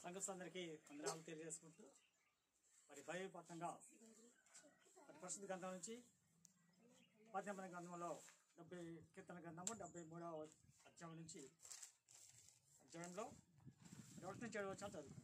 సంఘస్థులందరికీ వందనాలు తెలియజేసుకుంటూ మరి భయపత్తంగా మరి ప్రసిద్ధ గ్రంథం నుంచి పద్దెనిమిది గ్రంథంలో డెబ్బై కీర్తన గ్రంథము డెబ్బై మూడవ అధ్యాయం నుంచి అధ్యాయంలో మరి ఒకటి నుంచి ఏడు వచ్చాను చదువుకున్నాం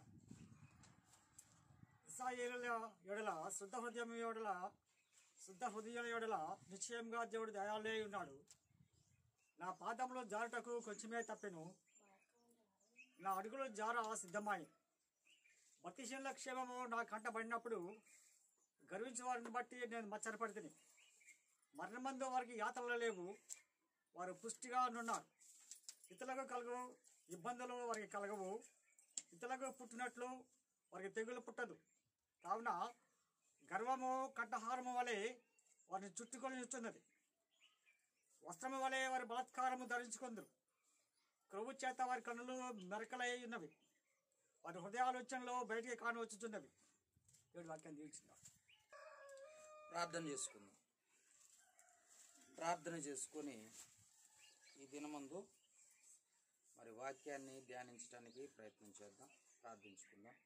ఇస్రాయేలుల ఎడల శుద్ధ హృదయం ఎడల శుద్ధ హృదయం ఎడల నిశ్చయంగా దేవుడు దయాలే ఉన్నాడు నా పాదంలో జారుటకు కొంచెమే తప్పెను నా అడుగులు జార సిద్ధమాయి భక్తిశీల క్షేమము నా కంటబడినప్పుడు గర్వించిన వారిని బట్టి నేను మచ్చరపడితిని మరణమందు వారికి యాతనలు లేవు వారు పుష్టిగా నున్నారు ఇతరులకు కలగవు ఇబ్బందులు వారికి కలగవు ఇతరులకు పుట్టినట్లు వారికి తెగులు పుట్టదు కావున గర్వము కంఠహారము వలె వారిని చుట్టుకొని ఇస్తున్నది వస్త్రము వలె వారి బలాత్కారము ధరించుకుందరు క్రొవ్వు చేత వారి కన్నులు మెరకలై ఉన్నవి వారి హృదయాలోచనలో బయటికి కానవచ్చుతున్నవి దేవుడి వాక్యాన్ని దీవించున్నాం ప్రార్థన చేసుకుందాం ప్రార్థన చేసుకొని ఈ దినమందు మరి వాక్యాన్ని ధ్యానించడానికి ప్రయత్నం చేద్దాం ప్రార్థించుకుందాం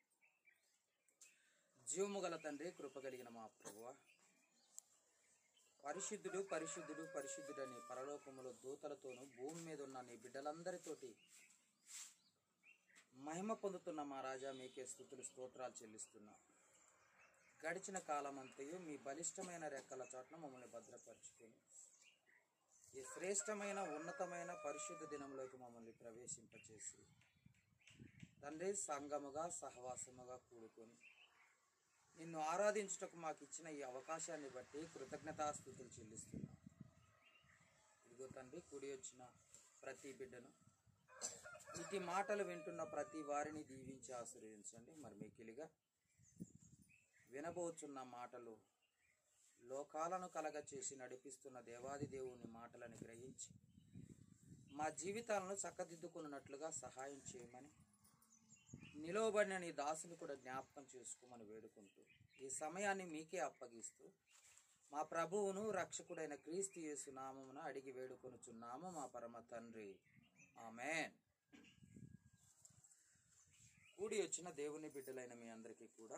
జీవము గల తండ్రి కృప కలిగిన మా ప్రభువ పరిశుద్ధుడు పరిశుద్ధుడు పరిశుద్ధుడు అని పరలోకములో దూతలతోనూ భూమి మీద ఉన్న నీ బిడ్డలందరితోటి మహిమ పొందుతున్న మా రాజా మీకే స్థుతులు స్తోత్రాలు చెల్లిస్తున్నా గడిచిన కాలమంతయు మీ బలిష్టమైన రెక్కల చాటున మమ్మల్ని భద్రపరుచుకొని ఈ శ్రేష్టమైన ఉన్నతమైన పరిశుద్ధ దినంలోకి మమ్మల్ని ప్రవేశింపచేసి తండ్రి సంగముగా సహవాసముగా కూడుకొని నిన్ను ఆరాధించుటకు మాకు ఇచ్చిన ఈ అవకాశాన్ని బట్టి కృతజ్ఞతాస్థుతులు చెల్లిస్తున్నాం ఇదిగో తండ్రి కుడి వచ్చిన ప్రతి బిడ్డను ఇటు మాటలు వింటున్న ప్రతి వారిని దీవించి ఆశీర్వదించండి మరి మికిలిగా వినబోచున్న మాటలు లోకాలను కలగ చేసి నడిపిస్తున్న దేవాది దేవుని మాటలను గ్రహించి మా జీవితాలను చక్కదిద్దుకున్నట్లుగా సహాయం చేయమని నిలవబడిన నీ దాసుని కూడా జ్ఞాపకం చేసుకోమని వేడుకుంటూ ఈ సమయాన్ని మీకే అప్పగిస్తూ మా ప్రభువును రక్షకుడైన క్రీస్తు యేసు నామమున అడిగి వేడుకొనుచున్నాము మా పరమ తండ్రి ఆమెన్ కూడి వచ్చిన దేవుని బిడ్డలైన మీ అందరికీ కూడా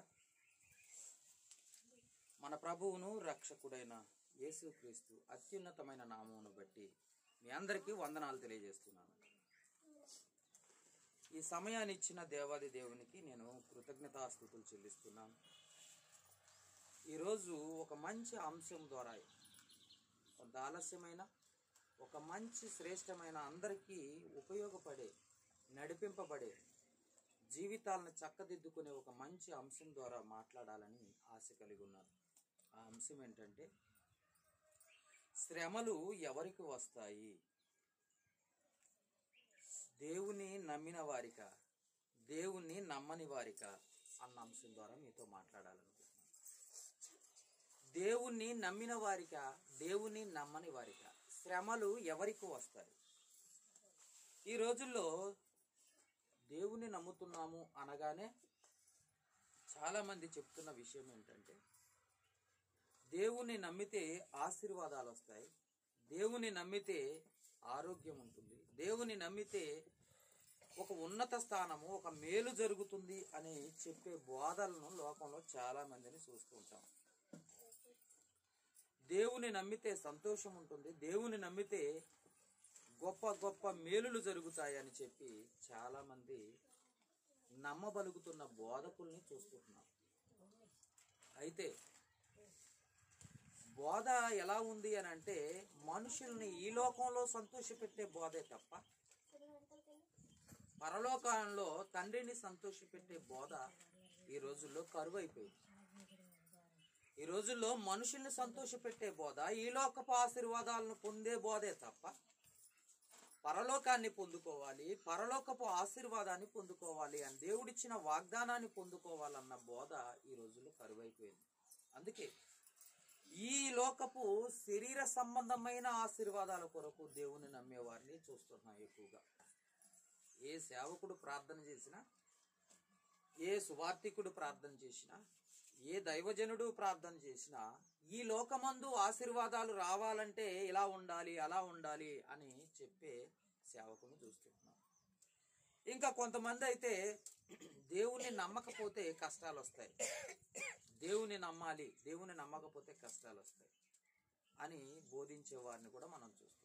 మన ప్రభువును రక్షకుడైన యేసుక్రీస్తు అత్యున్నతమైన నామమును బట్టి మీ అందరికీ వందనాలు తెలియజేస్తున్నాను ఈ సమయాన్ని ఇచ్చిన దేవాది దేవునికి నేను కృతజ్ఞతాస్థుతులు చెల్లిస్తున్నాను ఈరోజు ఒక మంచి అంశం ద్వారా కొంత ఆలస్యమైన ఒక మంచి శ్రేష్టమైన అందరికీ ఉపయోగపడే నడిపింపబడే జీవితాలను చక్కదిద్దుకునే ఒక మంచి అంశం ద్వారా మాట్లాడాలని ఆశ కలిగి ఉన్నాను ఆ అంశం ఏంటంటే శ్రమలు ఎవరికి వస్తాయి దేవుని నమ్మిన వారిక దేవుణ్ణి నమ్మని వారిక అన్న అంశం ద్వారా మీతో మాట్లాడాలనుకుంటున్నాను దేవుణ్ణి నమ్మిన వారిక దేవుణ్ణి నమ్మని వారిక శ్రమలు ఎవరికి వస్తాయి ఈ రోజుల్లో దేవుని నమ్ముతున్నాము అనగానే చాలామంది చెప్తున్న విషయం ఏంటంటే దేవుని నమ్మితే ఆశీర్వాదాలు వస్తాయి దేవుని నమ్మితే ఆరోగ్యం ఉంటుంది దేవుని నమ్మితే ఒక ఉన్నత స్థానము ఒక మేలు జరుగుతుంది అని చెప్పే బోధలను లోకంలో చాలా మందిని చూస్తూ ఉంటాం దేవుని నమ్మితే సంతోషం ఉంటుంది దేవుని నమ్మితే గొప్ప గొప్ప మేలులు జరుగుతాయి అని చెప్పి చాలా మంది నమ్మబలుగుతున్న బోధకుల్ని చూస్తున్నాం అయితే బోధ ఎలా ఉంది అని అంటే మనుషుల్ని ఈ లోకంలో సంతోషపెట్టే బోధే తప్ప పరలోకంలో తండ్రిని సంతోషపెట్టే బోధ ఈ రోజుల్లో కరువు అయిపోయింది ఈ రోజుల్లో మనుషుల్ని సంతోషపెట్టే బోధ ఈ లోకపు ఆశీర్వాదాలను పొందే బోధే తప్ప పరలోకాన్ని పొందుకోవాలి పరలోకపు ఆశీర్వాదాన్ని పొందుకోవాలి అని దేవుడిచ్చిన వాగ్దానాన్ని పొందుకోవాలన్న బోధ ఈ రోజుల్లో కరువైపోయింది అందుకే ఈ లోకపు శరీర సంబంధమైన ఆశీర్వాదాల కొరకు దేవుని నమ్మేవారిని చూస్తున్నాం ఎక్కువగా ఏ సేవకుడు ప్రార్థన చేసినా ఏ సువార్థికుడు ప్రార్థన చేసినా ఏ దైవజనుడు ప్రార్థన చేసినా ఈ లోకమందు ఆశీర్వాదాలు రావాలంటే ఇలా ఉండాలి అలా ఉండాలి అని చెప్పే సేవకుని చూస్తున్నాం ఇంకా కొంతమంది అయితే దేవుని నమ్మకపోతే కష్టాలు వస్తాయి దేవుని నమ్మాలి దేవుని నమ్మకపోతే కష్టాలు వస్తాయి అని బోధించే వారిని కూడా మనం చూస్తున్నాం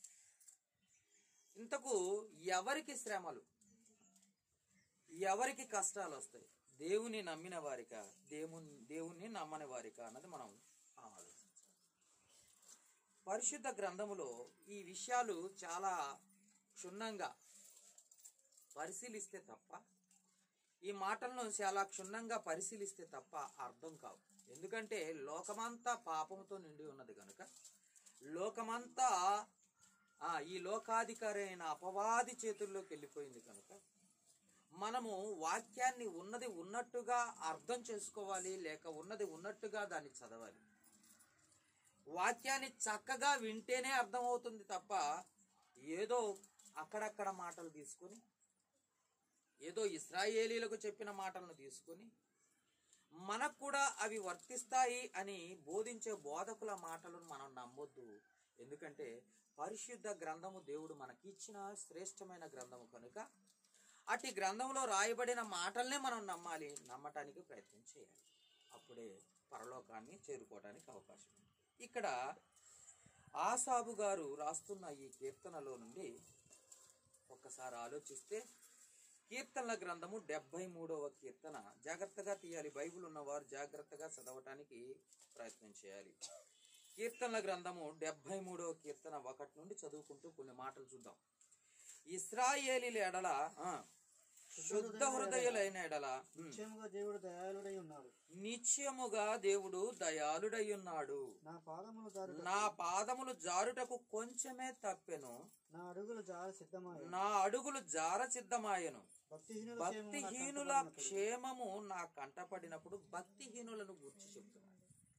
ఇంతకు ఎవరికి శ్రమలు ఎవరికి కష్టాలు వస్తాయి దేవుని నమ్మిన వారికా దేవుని దేవుణ్ణి నమ్మని వారికా అన్నది మనం ఆలోచించాలి పరిశుద్ధ గ్రంథములో ఈ విషయాలు చాలా క్షుణ్ణంగా పరిశీలిస్తే తప్ప ఈ మాటలను చాలా క్షుణ్ణంగా పరిశీలిస్తే తప్ప అర్థం కావు ఎందుకంటే లోకమంతా పాపంతో నిండి ఉన్నది కనుక లోకమంతా ఆ, ఈ లోకాధికారి అయిన అపవాది చేతుల్లోకి వెళ్ళిపోయింది కనుక మనము వాక్యాన్ని ఉన్నది ఉన్నట్టుగా అర్థం చేసుకోవాలి లేక ఉన్నది ఉన్నట్టుగా దాన్ని చదవాలి వాక్యాన్ని చక్కగా వింటేనే అర్థమవుతుంది తప్ప ఏదో అక్కడక్కడ మాటలు తీసుకొని ఏదో ఇస్రాయేలీలకు చెప్పిన మాటలను తీసుకొని మనకు కూడా అవి వర్తిస్తాయి అని బోధించే బోధకుల మాటలను మనం నమ్మొద్దు ఎందుకంటే పరిశుద్ధ గ్రంథము దేవుడు మనకిచ్చిన శ్రేష్టమైన గ్రంథము కనుక అట్టి గ్రంథంలో రాయబడిన మాటల్నే మనం నమ్మాలి నమ్మటానికి ప్రయత్నం చేయాలి అప్పుడే పరలోకాన్ని చేరుకోవడానికి అవకాశం ఉంది ఇక్కడ ఆసాబు గారు రాస్తున్న ఈ కీర్తనలో నుండి ఒక్కసారి ఆలోచిస్తే కీర్తనల గ్రంథము డెబ్బై మూడవ కీర్తన జాగ్రత్తగా తీయాలి బైబిల్ ఉన్నవారు జాగ్రత్తగా చదవటానికి ప్రయత్నం చేయాలి కీర్తనల గ్రంథము డెబ్బై మూడవ కీర్తన ఒకటి నుండి చదువుకుంటూ కొన్ని మాటలు చూద్దాం ఇస్రాయేలీల ఎడల ఆ, శుద్ధ హృదయులైన ఎడల ఉమ్, నిశ్చయముగా దేవుడు దయాళుడై ఉన్నాడు నిశ్చయముగా దేవుడు దయాళుడై ఉన్నాడు నా పాదములు దారి నా పాదములు జారుటకు కొంచెమే తప్పెను నా అడుగులు జార సిద్ధమాయ నా అడుగులు జార సిద్ధమాయను భక్తిహీనుల భక్తిహీనుల క్షేమము నా కంటపడినప్పుడు భక్తిహీనులను గురించి చెప్తున్నాడు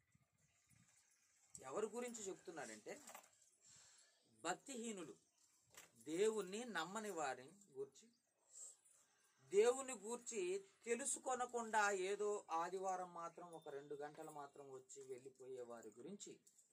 ఎవరి గురించి చెప్తున్నాడంటే భక్తిహీనులు దేవుణ్ణి నమ్మని వారిని గూర్చి దేవుని గూర్చి తెలుసుకొనకుండా ఏదో ఆదివారం మాత్రం ఒక రెండు గంటలు మాత్రం వచ్చి వెళ్ళిపోయే వారి గురించి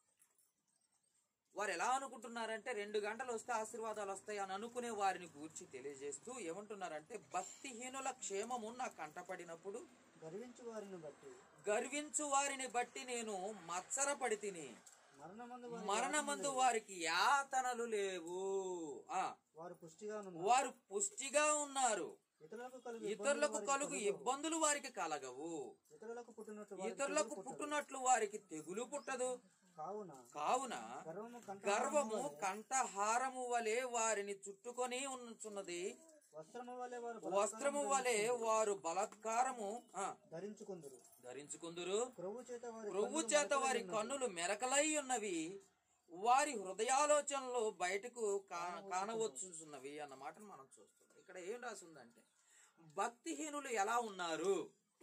వారు ఎలా అనుకుంటున్నారంటే రెండు గంటలు వస్తే ఆశీర్వాదాలు వస్తాయి అని అనుకునే వారిని గూర్చి తెలియజేస్తూ ఏమంటున్నారంటే భక్తిహీనుల క్షేమము నాకు కంటపడినప్పుడు గర్వించు వారిని బట్టి గర్వించు వారిని బట్టి నేను మత్సరపడి తిని మరణమందు వారి మరణమందు వారికి యాతనలు లేవు ఆ వారు పుష్టిగా వారు పుష్టిగా ఉన్నారు ఇతరులకు కలుగు ఇతరులకు కలుగు ఇబ్బందులు వారికి కలగవు ఇతరులకు పుట్టినట్టు వారి ఇతరులకు పుట్టునట్లు వారికి తెగులు పుట్టదు కావున కావున గర్వము కంట గర్వము కంఠహారము వలె వారిని చుట్టుకొని ఉన్నచున్నది వస్త్రము వలె వారు వస్త్రము వలె వారు బలత్కారము ఆ, ధరించుకుందరు ధరించుకుందురు క్రొవ్వు చేత వారి ప్రభు చేత వారి కన్నులు మెరకలై ఉన్నవి వారి హృదయాలోచనలు బయటకు కా- కానవచ్చున్నవి అన్న మాటను మనం చూస్తున్నాం ఇక్కడ ఏం రాసి ఉందంటే భక్తిహీనులు ఎలా ఉన్నారు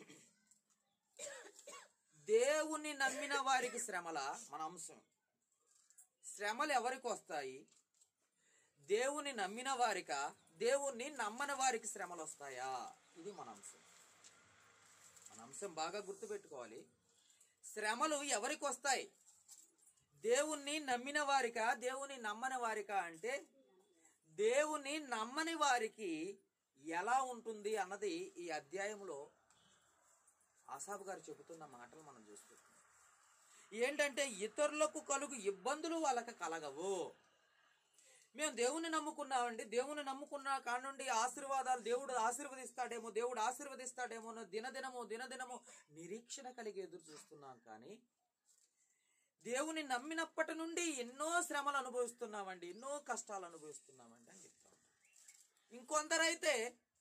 దేవుణ్ణి నమ్మిన వారికి శ్రమల మన అంశం శ్రమలు ఎవరికి వస్తాయి దేవుని నమ్మిన వారిక దేవుణ్ణి నమ్మని వారికి శ్రమలు వస్తాయా ఇది మన అంశం మన అంశం బాగా గుర్తుపెట్టుకోవాలి శ్రమలు ఎవరికి వస్తాయి దేవుణ్ణి నమ్మిన వారిక దేవుని నమ్మని వారిక అంటే దేవుని నమ్మని వారికి ఎలా ఉంటుంది అన్నది ఈ అధ్యాయంలో ఆసాబు గారు చెబుతున్న మాటలు మనం చూస్తున్నాం ఏంటంటే ఇతరులకు కలుగు ఇబ్బందులు వాళ్ళకి కలగవు మేము దేవుని నమ్ముకున్నామండి దేవుని నమ్ముకున్న కానుండి ఆశీర్వాదాలు దేవుడు ఆశీర్వదిస్తాడేమో దేవుడు ఆశీర్వదిస్తాడేమో అని దినదినము దినదినము నిరీక్షణ కలిగి ఎదురు చూస్తున్నాం కానీ దేవుని నమ్మినప్పటి నుండి ఎన్నో శ్రమలు అనుభవిస్తున్నామండి ఎన్నో కష్టాలు అనుభవిస్తున్నామండి అని చెప్తాం ఇంకొందరైతే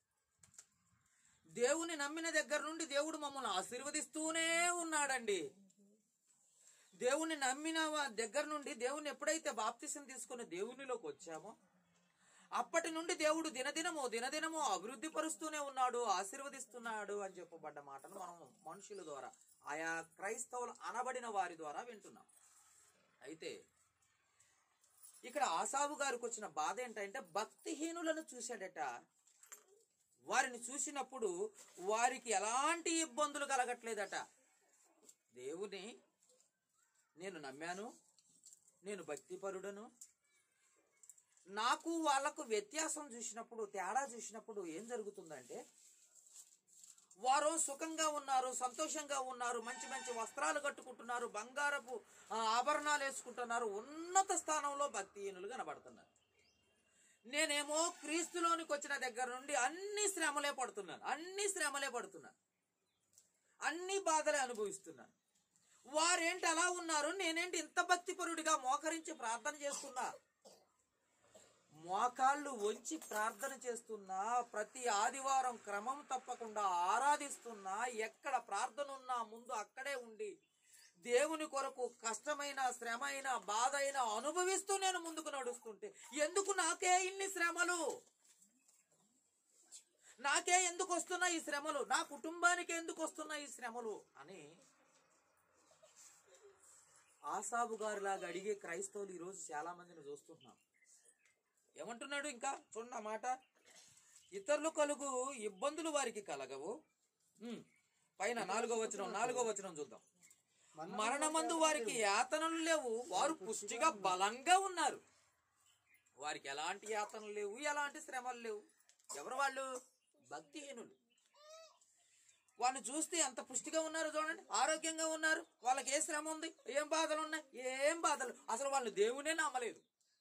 దేవుని నమ్మిన దగ్గర నుండి దేవుడు మమ్మల్ని ఆశీర్వదిస్తూనే ఉన్నాడండి దేవుని నమ్మిన వా- దగ్గర నుండి దేవుని ఎప్పుడైతే బాప్తిసం తీసుకుని దేవునిలోకి వచ్చామో అప్పటి నుండి దేవుడు దినదినము దినదినము అభివృద్ధి పరుస్తూనే ఉన్నాడు ఆశీర్వదిస్తున్నాడు అని చెప్పబడ్డ మాటను మనం మనుషుల ద్వారా ఆయా క్రైస్తవులు అనబడిన వారి ద్వారా వింటున్నాం అయితే ఇక్కడ ఆసాబు గారికి వచ్చిన బాధ ఏంటంటే భక్తిహీనులను చూశాడట వారిని చూసినప్పుడు వారికి ఎలాంటి ఇబ్బందులు కలగట్లేదట దేవుని నేను నమ్మాను నేను భక్తిపరుడను నాకు వాళ్ళకు వ్యత్యాసం చూసినప్పుడు తేడా చూసినప్పుడు ఏం జరుగుతుందంటే వారు సుఖంగా ఉన్నారు సంతోషంగా ఉన్నారు మంచి మంచి వస్త్రాలు కట్టుకుంటున్నారు బంగారపు ఆ, ఆభరణాలు వేసుకుంటున్నారు ఉన్నత స్థానంలో భక్తిహీనులు కనబడుతున్నారు నేనేమో క్రీస్తులోనికి వచ్చిన దగ్గర నుండి అన్ని శ్రమలే పడుతున్నాను అన్ని శ్రమలే పడుతున్నాను అన్ని బాధలే అనుభవిస్తున్నాను వారేంటి అలా ఉన్నారు నేనేంటి ఇంత భక్తిపరుడిగా మోకరించి ప్రార్థన చేస్తున్నా మోకాళ్ళు వంచి ప్రార్థన చేస్తున్నా ప్రతి ఆదివారం క్రమం తప్పకుండా ఆరాధిస్తున్నా ఎక్కడ ప్రార్థన ఉన్నా ముందు అక్కడే ఉండి దేవుని కొరకు కష్టమైన శ్రమ అయినా బాధ అయినా అనుభవిస్తూ నేను ముందుకు నడుస్తుంటే ఎందుకు నాకే ఇన్ని శ్రమలు నాకే ఎందుకు వస్తున్నా ఈ శ్రమలు నా కుటుంబానికి ఎందుకు వస్తున్నా ఈ శ్రమలు అని ఆసాబు గారు లాగా అడిగే క్రైస్తవులు ఈరోజు చాలా మందిని చూస్తున్నాం ఏమంటున్నాడు ఇంకా చూడండి ఆ మాట ఇతరులు కలుగు ఇబ్బందులు వారికి కలగవు ఉమ్, పైన నాలుగో వచనం నాలుగో వచనం చూద్దాం మరణమందు వారికి యాతనలు లేవు వారు పుష్టిగా బలంగా ఉన్నారు వారికి ఎలాంటి యాతనలు లేవు ఎలాంటి శ్రమలు లేవు ఎవరు వాళ్ళు భక్తిహీనులు వాళ్ళని చూస్తే ఎంత పుష్టిగా ఉన్నారు చూడండి ఆరోగ్యంగా ఉన్నారు వాళ్ళకి ఏ శ్రమ ఉంది ఏం బాధలు ఉన్నాయి ఏం బాధలు అసలు వాళ్ళు దేవునే నమ్మలేదు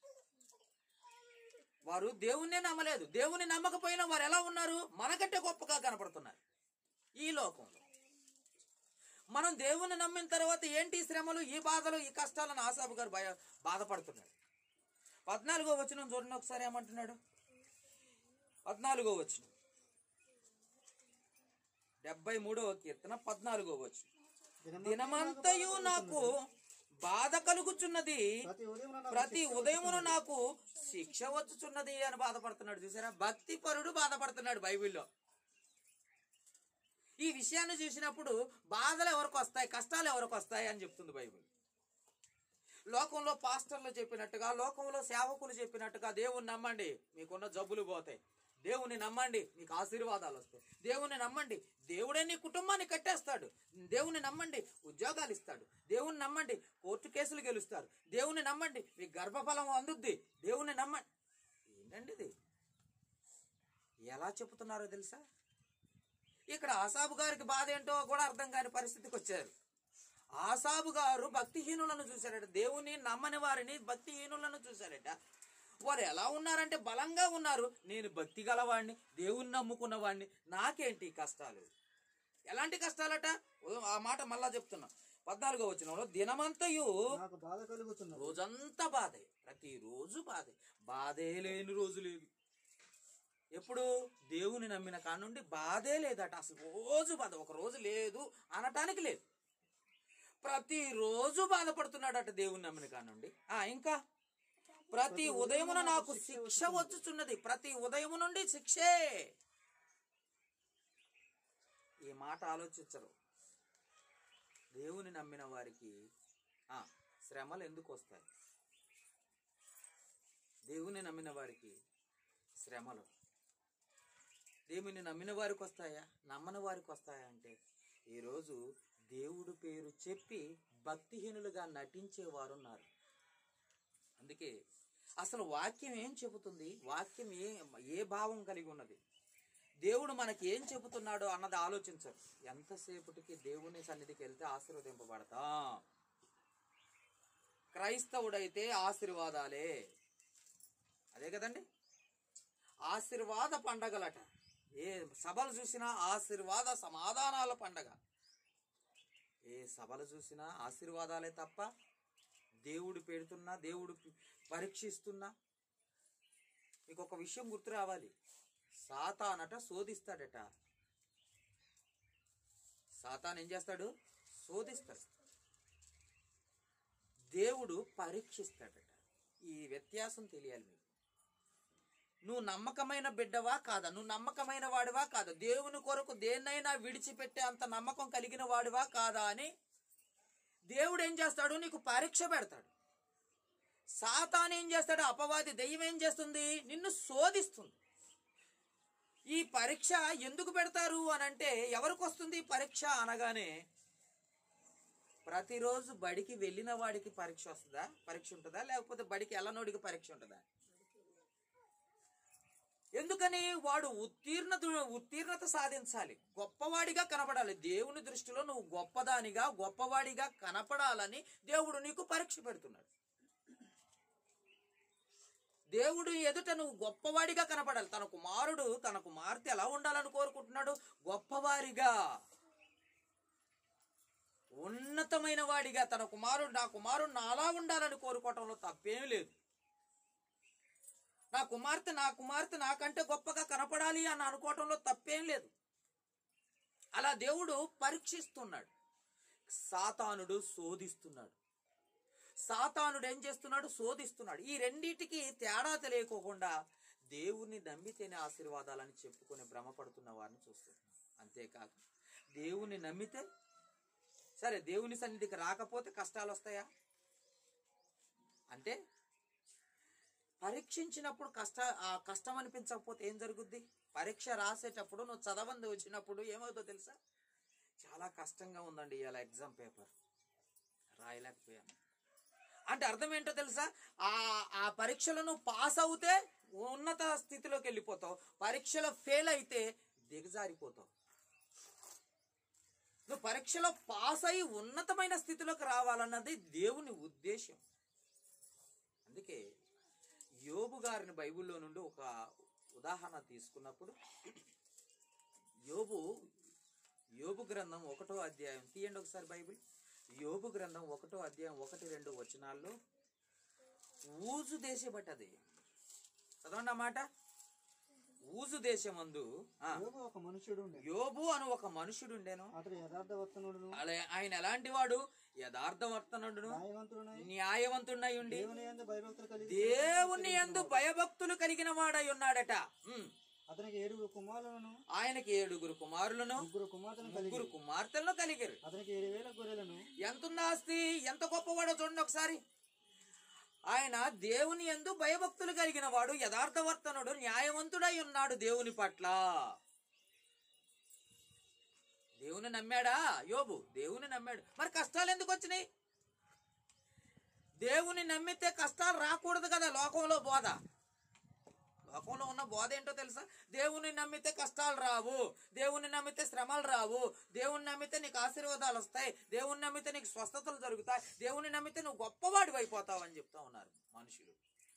వారు దేవుణ్ణే నమ్మలేదు దేవుని నమ్మకపోయినా వారు ఎలా ఉన్నారు మనకంటే గొప్పగా కనపడుతున్నారు ఈ లోకంలో మనం దేవుని నమ్మిన తర్వాత ఏంటి ఈ శ్రమలు ఈ బాధలు ఈ కష్టాలను ఆసాబు గారు భయ బాధపడుతున్నాడు పద్నాలుగో వచనం చూడండి ఒకసారి ఏమంటున్నాడు పద్నాలుగో వచనం డెబ్బై మూడవ కీర్తన పద్నాలుగో వచనం దినమంతయు నాకు బాధ కలుగుచున్నది ప్రతి ఉదయం నాకు ప్రతి ఉదయమును నాకు శిక్ష వచ్చుచున్నది అని బాధపడుతున్నాడు చూసారా భక్తి పరుడు బాధపడుతున్నాడు బైబిల్లో ఈ విషయాన్ని చూసినప్పుడు బాధలు ఎవరికి వస్తాయి కష్టాలు ఎవరికి వస్తాయి అని చెప్తుంది బైబిల్ లోకంలో పాస్టర్లు చెప్పినట్టుగా లోకంలో సేవకులు చెప్పినట్టుగా దేవుని నమ్మండి మీకున్న జబ్బులు పోతాయి దేవుని నమ్మండి మీకు ఆశీర్వాదాలు వస్తాయి దేవుని నమ్మండి దేవుడే నీ కుటుంబాన్ని కట్టేస్తాడు దేవుని నమ్మండి ఉద్యోగాలు ఇస్తాడు దేవుని నమ్మండి కోర్టు కేసులు గెలుస్తారు దేవుని నమ్మండి మీ గర్భఫలం అందుద్ది దేవుని నమ్మండి ఏంటండి ఇది ఎలా చెప్తున్నారో తెలుసా ఇక్కడ ఆసాబు గారికి బాధ ఏంటో కూడా అర్థం కాని పరిస్థితికి వచ్చారు ఆసాబు గారు భక్తిహీనులను చూశారట దేవుని నమ్మని వారిని భక్తిహీనులను చూశారట వారు ఎలా ఉన్నారంటే బలంగా ఉన్నారు నేను భక్తి గలవాడిని దేవుని నమ్ముకున్న వాడిని నాకేంటి ఈ కష్టాలు ఎలాంటి కష్టాలట ఓ, ఆ మాట మళ్ళా చెప్తున్నా పద్నాలుగో వచ్చిన దినమంతయు నాకు బాధ కలుగుతున్నది రోజంతా బాధే ప్రతిరోజు బాధే బాధే లేని రోజు లేదు ఎప్పుడు దేవుని నమ్మిన కాడ నుండి బాధే లేదట అసలు రోజు బాధ ఒక రోజు లేదు అనటానికి లేదు ప్రతిరోజు బాధపడుతున్నాడట దేవుని నమ్మిన కాడ నుండి ఆ ఇంకా ప్రతి ఉదయమున నాకు శిక్ష వచ్చుచున్నది ప్రతి ఉదయము నుండి శిక్షే ఈ మాట ఆలోచించరు దేవుని నమ్మిన వారికి ఆ, శ్రమలు ఎందుకు వస్తాయి దేవుని నమ్మిన వారికి శ్రమలు దేవుని నమ్మిన వారికి వస్తాయా నమ్మని వారికి వస్తాయా అంటే ఈరోజు దేవుడు పేరు చెప్పి భక్తిహీనులుగా నటించేవారు ఉన్నారు అందుకే అసలు వాక్యం ఏం చెబుతుంది వాక్యం ఏ ఏ భావం కలిగి ఉన్నది దేవుడు మనకి ఏం చెబుతున్నాడో అన్నది ఆలోచించరు ఎంతసేపటికి దేవుని సన్నిధికి వెళ్తే ఆశీర్వదింపబడతా క్రైస్తవుడైతే ఆశీర్వాదాలే అదే కదండి ఆశీర్వాద పండగలట ఏ సభలు చూసినా ఆశీర్వాద సమాధానాల పండగ ఏ సభలు చూసినా ఆశీర్వాదాలే తప్ప దేవుడు పెడుతున్నా దేవుడు పి- పరీక్షిస్తున్నా మీకు ఒక విషయం గుర్తు రావాలి సాతానట శోధిస్తాడట సాతాన్ ఏం చేస్తాడు శోధిస్తాడు దేవుడు పరీక్షిస్తాడట ఈ వ్యత్యాసం తెలియాలి మీకు నువ్వు నమ్మకమైన బిడ్డవా కాదా నువ్వు నమ్మకమైన వాడివా కాదా దేవుని కొరకు దేన్నైనా విడిచిపెట్టే అంత నమ్మకం కలిగిన వాడివా కాదా అని దేవుడు ఏం చేస్తాడు నీకు పరీక్ష పెడతాడు సాతాన్ ఏం చేస్తాడు అపవాది దెయ్యం ఏం చేస్తుంది నిన్ను శోధిస్తుంది ఈ పరీక్ష ఎందుకు పెడతారు అని అంటే ఎవరికి వస్తుంది ఈ పరీక్ష అనగానే ప్రతిరోజు బడికి వెళ్ళిన వాడికి పరీక్ష వస్తుందా పరీక్ష ఉంటుందా లేకపోతే బడికి వెళ్ళనోడికి పరీక్ష ఉంటుందా ఎందుకని వాడు ఉత్తీర్ణత ఉత్తీర్ణత సాధించాలి గొప్పవాడిగా కనపడాలి దేవుని దృష్టిలో నువ్వు గొప్పదానిగా గొప్పవాడిగా కనపడాలని దేవుడు నీకు పరీక్ష పెడుతున్నాడు దేవుడు ఎదుట నువ్వు గొప్పవాడిగా కనపడాలి తన కుమారుడు తన కుమార్తె ఎలా ఉండాలని కోరుకుంటున్నాడు గొప్పవారిగా ఉన్నతమైన వాడిగా తన కుమారుడు నా కుమారుడు నాలా ఉండాలని కోరుకోవటంలో తప్పేం లేదు నా కుమార్తె నా కుమార్తె నాకంటే గొప్పగా కనపడాలి అని అనుకోవటంలో తప్పేం లేదు అలా దేవుడు పరీక్షిస్తున్నాడు సాతానుడు శోధిస్తున్నాడు సాతానుడు ఏం చేస్తున్నాడు శోధిస్తున్నాడు ఈ రెండిటికి తేడా తెలియకోకుండా దేవుణ్ణి నమ్మితేనే ఆశీర్వాదాలని చెప్పుకొని భ్రమపడుతున్న వారిని చూస్తున్నాం అంతేకాక దేవుణ్ణి నమ్మితే సరే దేవుని సన్నిధికి రాకపోతే కష్టాలు వస్తాయా అంటే పరీక్షించినప్పుడు కష్ట ఆ కష్టం అనిపించకపోతే ఏం జరుగుద్ది పరీక్ష రాసేటప్పుడు నువ్వు చదవంది వచ్చినప్పుడు ఏమవుతుందో తెలుసా చాలా కష్టంగా ఉందండి ఇవాళ ఎగ్జామ్ పేపర్ రాయలేకపోయాను అంటే అర్థం ఏంటో తెలుసా ఆ ఆ పరీక్షలో నువ్వు పాస్ అవుతే ఉన్నత స్థితిలోకి వెళ్ళిపోతావు పరీక్షలో ఫెయిల్ అయితే దిగజారిపోతావు నువ్వు పరీక్షలో పాస్ అయి ఉన్నతమైన స్థితిలోకి రావాలన్నది దేవుని ఉద్దేశం అందుకే యోబు గారిని బైబిల్లో నుండి ఒక ఉదాహరణ తీసుకున్నప్పుడు యోబు యోబు గ్రంథం ఒకటో అధ్యాయం తీయండి ఒకసారి బైబిల్ యోబు గ్రంథం ఒకటో అధ్యాయం ఒకటి రెండు వచనాల్లో ఊజు దేశపట్టది చదవండి అన్నమాట ఊజు దేశమందు ఆ, యోబు ఒక మనుష్యుడు ఉండే యోబు అను ఒక మనుషుడుండెను అతడు యథార్థవర్తనుడును అలా- ఆయన ఎలాంటి వాడు యథార్థవర్తనుడును న్యాయవంతుడునై న్యాయవంతుడై ఉండి దేవుని యందు భయభక్తులు కలిగి దేవుని యందు భయభక్తులు కలిగిన వాడై ఉన్నాడట ఉమ్. అతనికి ఏడుగురు కుమారులను ఆయనకి ఏడుగురు కుమారులను ముగ్గురు కుమార్తెలను కలిగి ముగ్గురు కుమార్తెలను కలిగారు అతనికి ఏడు వేల గొర్రెలను ఎంతుంది ఆస్తి ఎంత గొప్పవాడో చూడండి ఒకసారి ఆయన దేవుని ఎందు భయభక్తులు కలిగిన వాడు యథార్థవర్తనుడు న్యాయవంతుడై ఉన్నాడు దేవుని పట్ల దేవుని నమ్మాడా యోబు దేవుని నమ్మాడు మరి కష్టాలు ఎందుకు వచ్చినాయి దేవుని నమ్మితే కష్టాలు రాకూడదు కదా లోకంలో బోధ లోకంలో ఉన్న బోధ ఏంటో తెలుసా దేవుని నమ్మితే కష్టాలు రావు దేవుని నమ్మితే శ్రమలు రావు దేవుని నమ్మితే నీకు ఆశీర్వాదాలు వస్తాయి దేవుని నమ్మితే నీకు స్వస్థతలు జరుగుతాయి దేవుని నమ్మితే నువ్వు గొప్పవాడివి అయిపోతావు అని చెప్తా ఉన్నారు మనుషులు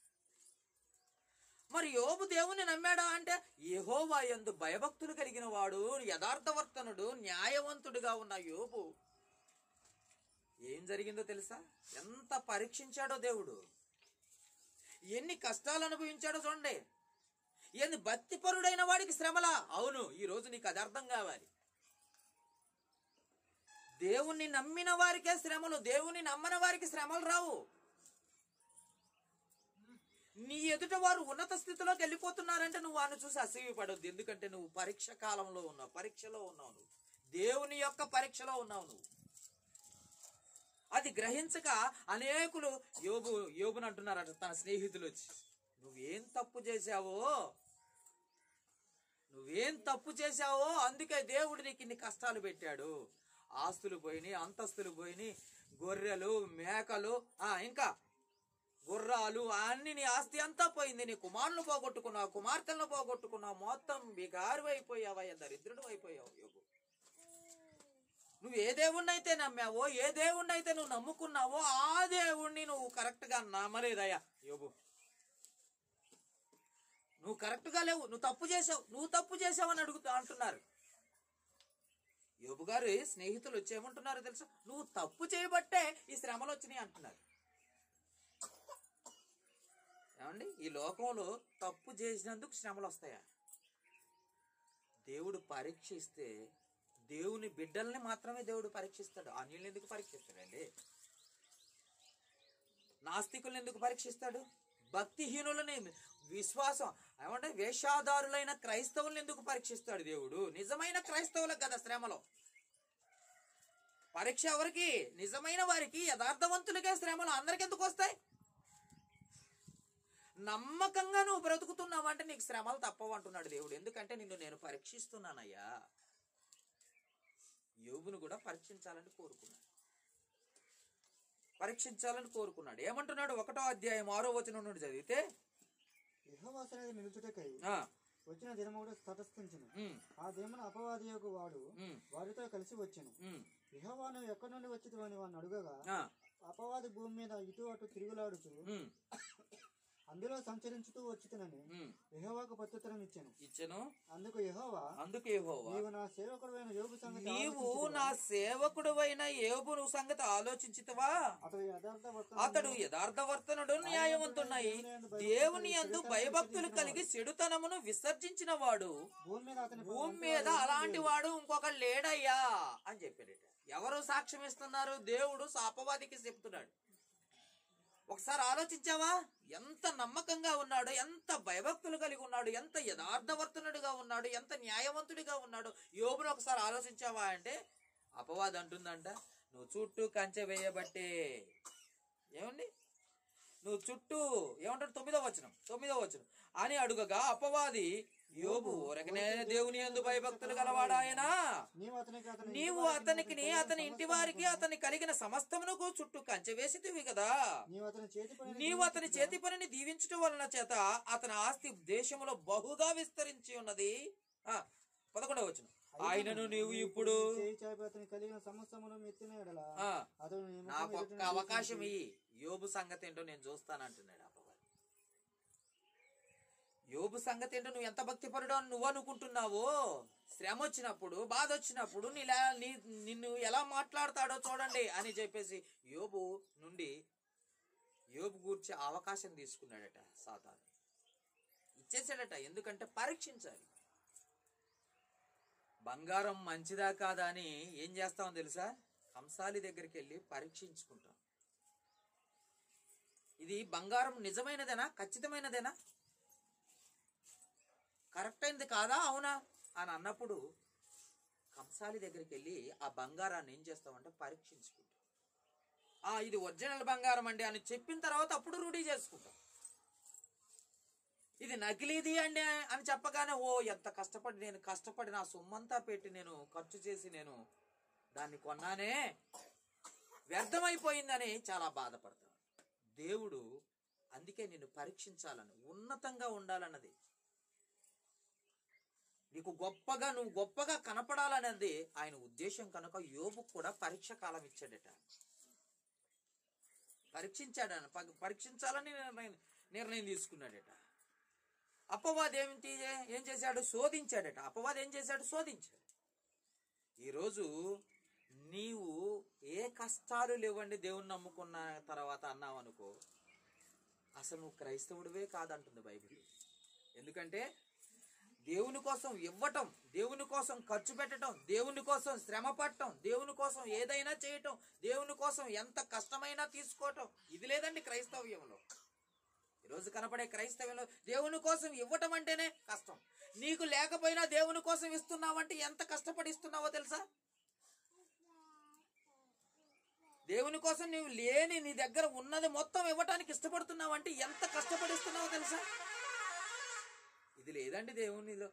మరి యోబు దేవుని నమ్మాడా అంటే యెహోవా యందు భయభక్తులు కలిగిన వాడు యథార్థవర్తనుడు న్యాయవంతుడిగా ఉన్న యోబు ఏం జరిగిందో తెలుసా ఎంత పరీక్షించాడో దేవుడు ఎన్ని కష్టాలు అనుభవించాడో చూడండి ఎన్ని భక్తిపరుడైన వాడికి శ్రమలా అవును ఈ రోజు నీకు అది అర్థం కావాలి దేవుణ్ణి నమ్మిన వారికే శ్రమలు దేవుని నమ్మని వారికి శ్రమలు రావు నీ ఎదుట వారు ఉన్నత స్థితిలోకి వెళ్ళిపోతున్నారంటే నువ్వు వారిని చూసి అసూయపడొద్దు ఎందుకంటే నువ్వు పరీక్ష కాలంలో ఉన్నావు పరీక్షలో ఉన్నావు నువ్వు దేవుని యొక్క పరీక్షలో ఉన్నావు నువ్వు అది గ్రహించక అనేకులు యోబు యోబుని అంటున్నారట తన స్నేహితులు వచ్చి నువ్వేం తప్పు చేశావో నువ్వేం తప్పు చేశావో అందుకే దేవుడు నీకు ఇన్ని కష్టాలు పెట్టాడు ఆస్తులు పోయినాయి అంతస్తులు పోయినాయి గొర్రెలు మేకలు ఆ ఇంకా గుర్రాలు అన్ని నీ ఆస్తి అంతా పోయింది నీ కుమారులు పోగొట్టుకున్నావు కుమార్తెలను పోగొట్టుకున్నావు మొత్తం బిగారు అయిపోయావయ్యా దరిద్రుడు అయిపోయావు యోగు నువ్వు ఏ దేవుణ్ణి అయితే నమ్మావో ఏ దేవుణ్ణి అయితే నువ్వు నమ్ముకున్నావో ఆ దేవుణ్ణి నువ్వు కరెక్ట్ గా నమ్మలేదయ్యా యోగు నువ్వు కరెక్ట్ గా లేవు నువ్వు తప్పు చేసావు నువ్వు తప్పు చేసావు అని అడుగుతా అంటున్నారు యోబు గారు స్నేహితులు వచ్చేయమంటున్నారు తెలుసా నువ్వు తప్పు చేయబట్టే ఈ శ్రమలు వచ్చినాయి అంటున్నారు ఏమండి ఈ లోకంలో తప్పు చేసినందుకు శ్రమలు వస్తాయా దేవుడు పరీక్షిస్తే దేవుని బిడ్డల్ని మాత్రమే దేవుడు పరీక్షిస్తాడు అన్యుల్ని ఎందుకు పరీక్షిస్తాడండి నాస్తికుల్ని ఎందుకు పరీక్షిస్తాడు భక్తిహీనులని విశ్వాసం ఏమంటే వేషాదారులైన క్రైస్తవుల్ని ఎందుకు పరీక్షిస్తాడు దేవుడు నిజమైన క్రైస్తవులకు కదా శ్రమలో పరీక్ష ఎవరికి నిజమైన వారికి యథార్థవంతులకే శ్రమలు అందరికి ఎందుకు వస్తాయి నమ్మకంగా నువ్వు బ్రతుకుతున్నావు అంటే నీకు శ్రమలు తప్పవు అంటున్నాడు దేవుడు ఎందుకంటే నిన్ను నేను పరీక్షిస్తున్నానయ్యా యోగును కూడా పరీక్షించాలని కోరుకున్నాడు పరీక్షించాలని కోరుకున్నాడు ఏమంటున్నాడు ఒకటో అధ్యాయం ఆరో వచనం నుండి చదివితే యెహోవా సన్నిధి నిలుచుటకై ఆ, వచ్చిన దినముడు తటస్థించును ఉమ్, ఆ దినమున అపవాది యొక్క వాడు ఉమ్, వారితో కలిసి వచ్చాను ఉమ్. యెహోవా నువ్వు ఎక్కడి నుండి వచ్చింది అని వాడిని అడుగగా ఆ, అపవాది భూమి మీద ఇటు అటు తిరుగులాడుచు ఉమ్, అందులో సంచరించుతూ వచ్చితనని ఉమ్. యెహోవాకు ప్రత్యుత్తరం ఇచ్చాను ఇచ్చెను అందుకు యెహోవా అందుకు యెహోవా నీవు నా సేవకుడైన యోగు సంగతి నీవు ఆలోచించుదువా? నా సేవకుడువైన యోబు సంగతి ఆలోచించితవా అతడు యథార్థ అతడు యథార్థవర్తనుడు న్యాయవంతున్నాయి దేవుని యందు భయభక్తులు కలిగి చెడుతనమును విసర్జించిన వాడు భూమి మీద అతని భూమి మీద అలాంటి వాడు ఇంకొక లేడయ్యా అని చెప్పాడట ఎవరు సాక్ష్యం ఇస్తున్నారు దేవుడు అపవాదికి చెప్తున్నాడు ఒకసారి ఆలోచించావా ఎంత నమ్మకంగా ఉన్నాడు ఎంత భయభక్తులు కలిగి ఉన్నాడు ఎంత యథార్థవర్తనుడిగా ఉన్నాడు ఎంత న్యాయవంతుడిగా ఉన్నాడు యోబును ఒకసారి ఆలోచించావా అంటే అపవాది అంటుందంట నువ్వు చుట్టూ కంచె వేయబట్టే ఏమండి నువ్వు చుట్టూ ఏమంటాడు తొమ్మిదో వచనం తొమ్మిదో వచనం అని అడుగగా అపవాది యోబు ఊరకనే దేవుని యందు భయభక్తులు గలవాడాయనా నీవు అతనికి అతని నీవు అతనికి అతని ఇంటి వారికి అతని కలిగిన సమస్తమునకు చుట్టూ కంచె వేసితివి కదా నీవు అతని చేతి పని నీవు అతని చేతి పనిని దీవించటం వలన చేత అతని ఆస్తి దేశములో బహుగా విస్తరించి ఉన్నది ఆ పదకొండవ వచ్చిన ఆయనను నీవు ఇప్పుడు చేయి చాపి అతని కలిగిన సమస్తమును ఎత్తిన ఎడల ఆ అతడు నీ ముఖం నాకు ఎదుట ఒక్క అవకాశం ఇయ్యి యోబు సంగతి ఏంటో నేను చూస్తానంటున్నాడు అపవాది యోబు సంగతి ఏంటో నువ్వు ఎంత భక్తిపరుడో అని నువ్వు అనుకుంటున్నావో శ్రమ వచ్చినప్పుడు బాధ వచ్చినప్పుడు నీలా నీ నిన్ను ఎలా మాట్లాడతాడో చూడండి అని చెప్పేసి యోబు నుండి యోబు గూర్చి అవకాశం తీసుకున్నాడట సాతాను ఇచ్చేసాడట ఎందుకంటే పరీక్షించాలి బంగారం మంచిదా కాదా అని ఏం చేస్తామో తెలుసా కంసాలి దగ్గరికి వెళ్ళి పరీక్షించుకుంటాం ఇది బంగారం నిజమైనదేనా ఖచ్చితమైనదేనా కరెక్ట్ అయింది కాదా అవునా అని అన్నప్పుడు కంసాలి దగ్గరికి వెళ్ళి ఆ బంగారాన్ని ఏం చేస్తామంటే పరీక్షించుకుంటాం ఆ ఇది ఒరిజినల్ బంగారం అండి అని చెప్పిన తర్వాత అప్పుడు రూఢీ చేసుకుంటాం ఇది నకిలీది అండి అని చెప్పగానే ఓ ఎంత కష్టపడి నేను కష్టపడి నా సొమ్మంతా పెట్టి నేను ఖర్చు చేసి నేను దాన్ని కొన్నానే వ్యర్థమైపోయిందని చాలా బాధపడతాను దేవుడు అందుకే నిన్ను పరీక్షించాలని ఉన్నతంగా ఉండాలన్నది నీకు గొప్పగా నువ్వు గొప్పగా కనపడాలన్నది ఆయన ఉద్దేశం కనుక యోబుకు కూడా పరీక్ష కాలం ఇచ్చాడట పరీక్షించాడని ప- పరీక్షించాలని నిర్ణయం నిర్ణయం తీసుకున్నాడట అపవాది ఏమిటి ఏం చేశాడు శోధించాడట అపవాది ఏం చేశాడు శోధించాడు ఈరోజు నీవు ఏ కష్టాలు లేవండి దేవుని నమ్ముకున్న తర్వాత అన్నావు అనుకో అసలు నువ్వు క్రైస్తవుడివే కాదంటుంది బైబిల్ ఎందుకంటే దేవుని కోసం ఇవ్వటం దేవుని కోసం ఖర్చు పెట్టడం దేవుని కోసం శ్రమ పడటం దేవుని కోసం ఏదైనా చేయటం దేవుని కోసం ఎంత కష్టమైనా తీసుకోవటం ఇది లేదండి క్రైస్తవ్యంలో ఈరోజు కనపడే క్రైస్తవ్యంలో దేవుని కోసం ఇవ్వటం అంటేనే కష్టం నీకు లేకపోయినా దేవుని కోసం ఇస్తున్నావంటే ఎంత కష్టపడి ఇస్తున్నావో తెలుసా దేవుని కోసం నీవు లేని నీ దగ్గర ఉన్నది మొత్తం ఇవ్వటానికి ఇష్టపడుతున్నావంటే ఎంత కష్టపడి ఇస్తున్నావో తెలుసా ఇది లేదండి దేవునిలో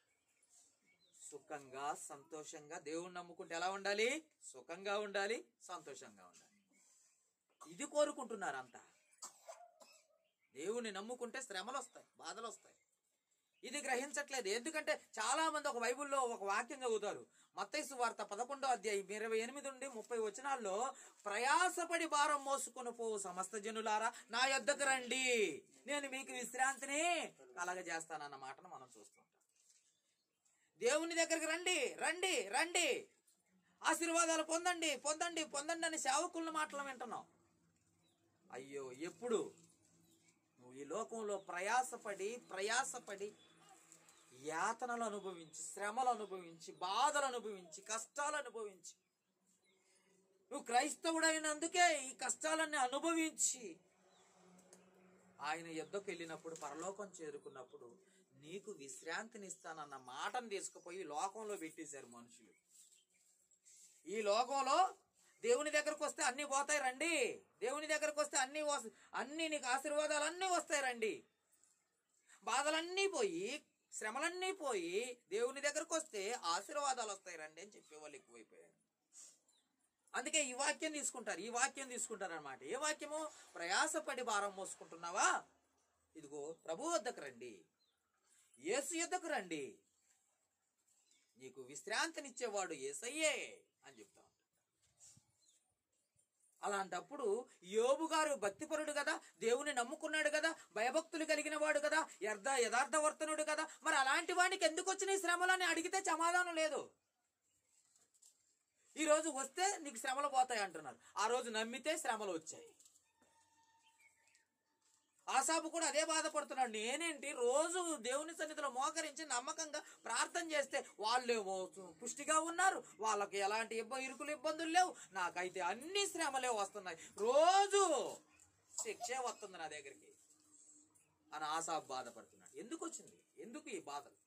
సుఖంగా సంతోషంగా దేవుని నమ్ముకుంటే ఎలా ఉండాలి సుఖంగా ఉండాలి సంతోషంగా ఉండాలి ఇది కోరుకుంటున్నారు అంతా దేవుని నమ్ముకుంటే శ్రమలు వస్తాయి బాధలు వస్తాయి ఇది గ్రహించట్లేదు ఎందుకంటే చాలా మంది ఒక బైబిల్లో ఒక వాక్యం చదువుతారు మత్తైసు వార్త పదకొండో అధ్యాయం ఇరవై ఎనిమిది నుండి ముప్పై వచనాల్లో ప్రయాసపడి భారం మోసుకొని పోవు సమస్త జనులారా నా యొద్దకు రండి నేను మీకు విశ్రాంతిని కలగజేస్తానన్న మాటను మనం చూస్తుంటాం దేవుని దగ్గరికి రండి రండి రండి ఆశీర్వాదాలు పొందండి పొందండి పొందండి అని సేవకుల మాటలు వింటున్నాం అయ్యో ఎప్పుడు నువ్వు ఈ లోకంలో ప్రయాసపడి ప్రయాసపడి యాతనలు అనుభవించి శ్రమలు అనుభవించి బాధలు అనుభవించి కష్టాలు అనుభవించి నువ్వు క్రైస్తవుడైనందుకే ఈ కష్టాలన్నీ అనుభవించి ఆయన యుద్ధకు వెళ్ళినప్పుడు పరలోకం చేరుకున్నప్పుడు నీకు విశ్రాంతినిస్తానన్న మాటను తీసుకుపోయి లోకంలో పెట్టేశారు మనుషులు ఈ లోకంలో దేవుని దగ్గరకు వస్తే అన్ని పోతాయి రండి దేవుని దగ్గరకు వస్తే అన్ని వస్- అన్ని నీకు ఆశీర్వాదాలు అన్నీ వస్తాయి రండి బాధలన్నీ పోయి శ్రమలన్నీ పోయి దేవుని దగ్గరకు వస్తే ఆశీర్వాదాలు వస్తాయి రండి అని చెప్పేవాళ్ళు ఎక్కువైపోయారు అందుకే ఈ వాక్యం తీసుకుంటారు ఈ వాక్యం తీసుకుంటారు అనమాట ఏ వాక్యము ప్రయాసపడి భారం మోసుకుంటున్నావా ఇదిగో ప్రభు వద్దకు రండి యేసు యుద్ధకు రండి నీకు విశ్రాంతినిచ్చేవాడు ఏసయ్యే అని చెప్తా ఉంటాడు. అలాంటప్పుడు యోబు గారు భక్తిపరుడు కదా దేవుని నమ్ముకున్నాడు కదా భయభక్తులు కలిగిన వాడు కదా యర్థ యథార్థవర్తనుడు కదా మరి అలాంటి వాడికి ఎందుకు వచ్చిన ఈ శ్రమలని అడిగితే సమాధానం లేదు ఈ రోజు వస్తే నీకు శ్రమలు పోతాయి అంటున్నారు ఆ రోజు నమ్మితే శ్రమలు వచ్చాయి ఆసాపు కూడా అదే బాధపడుతున్నాడు నేనేంటి రోజు దేవుని సన్నిధిలో మోకరించి నమ్మకంగా ప్రార్థన చేస్తే వాళ్ళేమో పుష్టిగా ఉన్నారు వాళ్ళకి ఎలాంటి ఇబ్బ ఇరుకులు ఇబ్బందులు లేవు నాకైతే అన్ని శ్రమలే వస్తున్నాయి రోజు శిక్షే వస్తుంది నా దగ్గరికి అని ఆసాపు బాధపడుతున్నాడు ఎందుకు వచ్చింది ఎందుకు ఈ బాధలు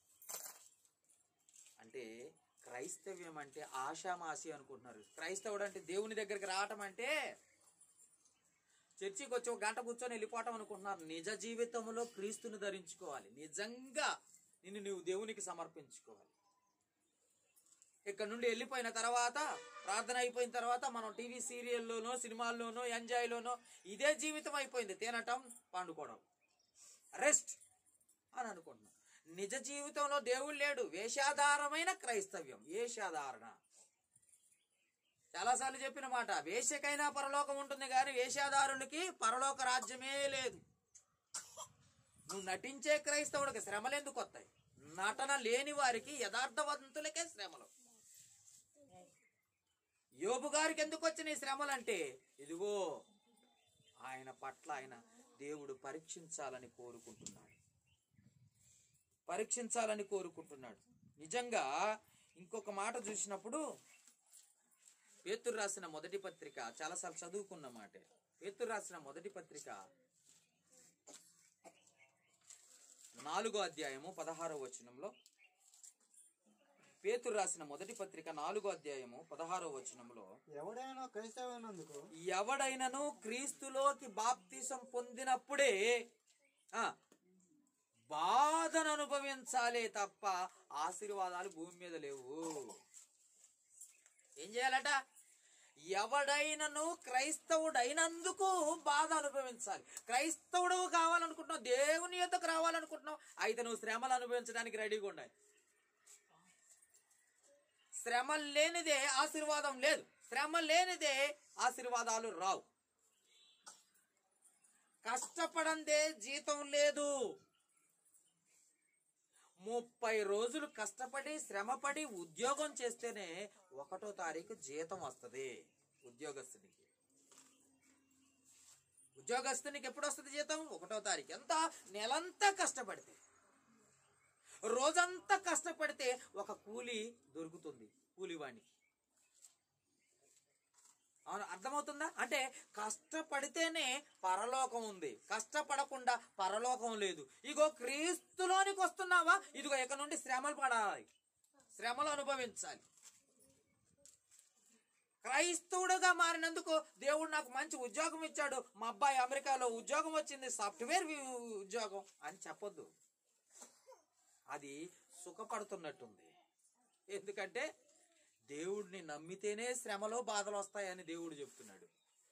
అంటే క్రైస్తవ్యం అంటే ఆషామాసి అనుకుంటున్నారు క్రైస్తవుడు అంటే దేవుని దగ్గరికి రావటం అంటే చర్చికి వచ్చి ఒక గంట కూర్చొని వెళ్ళిపోవటం అనుకుంటున్నారు నిజ జీవితంలో క్రీస్తుని ధరించుకోవాలి నిజంగా నిన్ను నువ్వు దేవునికి సమర్పించుకోవాలి ఇక్కడ నుండి వెళ్ళిపోయిన తర్వాత ప్రార్థన అయిపోయిన తర్వాత మనం టీవీ సీరియల్లోనో సినిమాల్లోనో ఎంజాయ్లోనో ఇదే జీవితం అయిపోయింది తినటం పండుకోవడం రెస్ట్ అని అనుకుంటున్నాం నిజ జీవితంలో దేవుడు లేడు వేషాధారమైన క్రైస్తవ్యం వేషాధారణ చాలాసార్లు చెప్పిన మాట వేషకైనా పరలోకం ఉంటుంది కానీ వేషాదారునికి పరలోక రాజ్యమే లేదు నువ్వు నటించే క్రైస్తవుడికి శ్రమలు ఎందుకు వస్తాయి నటన లేని వారికి యథార్థవంతులకే శ్రమలు యోబు గారికి ఎందుకు వచ్చిన ఈ శ్రమలు అంటే ఇదిగో ఆయన పట్ల ఆయన దేవుడు పరీక్షించాలని కోరుకుంటున్నాడు పరీక్షించాలని కోరుకుంటున్నాడు నిజంగా ఇంకొక మాట చూసినప్పుడు పేతురు రాసిన మొదటి పత్రిక చాలాసార్లు చదువుకున్న మాట పేతురు రాసిన మొదటి పత్రిక నాలుగో అధ్యాయము పదహారో వచనంలో పేతురు రాసిన మొదటి పత్రిక నాలుగో అధ్యాయము పదహారో వచనంలో ఎవడైనా క్రైస్తవైనందుకు ఎవడైనను క్రీస్తులోకి బాప్తిసం పొందినప్పుడే ఆ బాధను అనుభవించాలే తప్ప ఆశీర్వాదాలు భూమి మీద లేవు ఏం చేయాలట ఎవడైనను క్రైస్తవుడైనందుకు బాధ అనుభవించాలి క్రైస్తవుడు కావాలనుకుంటున్నావు దేవుని యొద్దకు రావాలనుకుంటున్నావు అయితే నువ్వు శ్రమలు అనుభవించడానికి రెడీగా ఉండాలి శ్రమ లేనిదే ఆశీర్వాదం లేదు శ్రమ లేనిదే ఆశీర్వాదాలు రావు కష్టపడందే జీతం లేదు ముప్పై రోజులు కష్టపడి శ్రమపడి ఉద్యోగం చేస్తేనే ఒకటో తారీఖు జీతం వస్తుంది ఉద్యోగస్తునికి ఉద్యోగస్తునికి ఎప్పుడు వస్తుంది జీతం ఒకటో తారీఖు ఎంత నెలంతా కష్టపడితే రోజంతా కష్టపడితే ఒక కూలి దొరుకుతుంది కూలివానికి అవును అర్థమవుతుందా అంటే కష్టపడితేనే పరలోకం ఉంది కష్టపడకుండా పరలోకం లేదు ఇగో క్రీస్తులోనికి వస్తున్నావా ఇదిగో ఇక నుండి శ్రమలు పడాలి శ్రమలు అనుభవించాలి క్రైస్తవుడుగా మారినందుకు దేవుడు నాకు మంచి ఉద్యోగం ఇచ్చాడు మా అబ్బాయి అమెరికాలో ఉద్యోగం వచ్చింది సాఫ్ట్వేర్ వి- ఉద్యోగం అని చెప్పొద్దు అది సుఖపడుతున్నట్టుంది ఎందుకంటే దేవుడిని నమ్మితేనే శ్రమలో బాధలు వస్తాయని దేవుడు చెప్తున్నాడు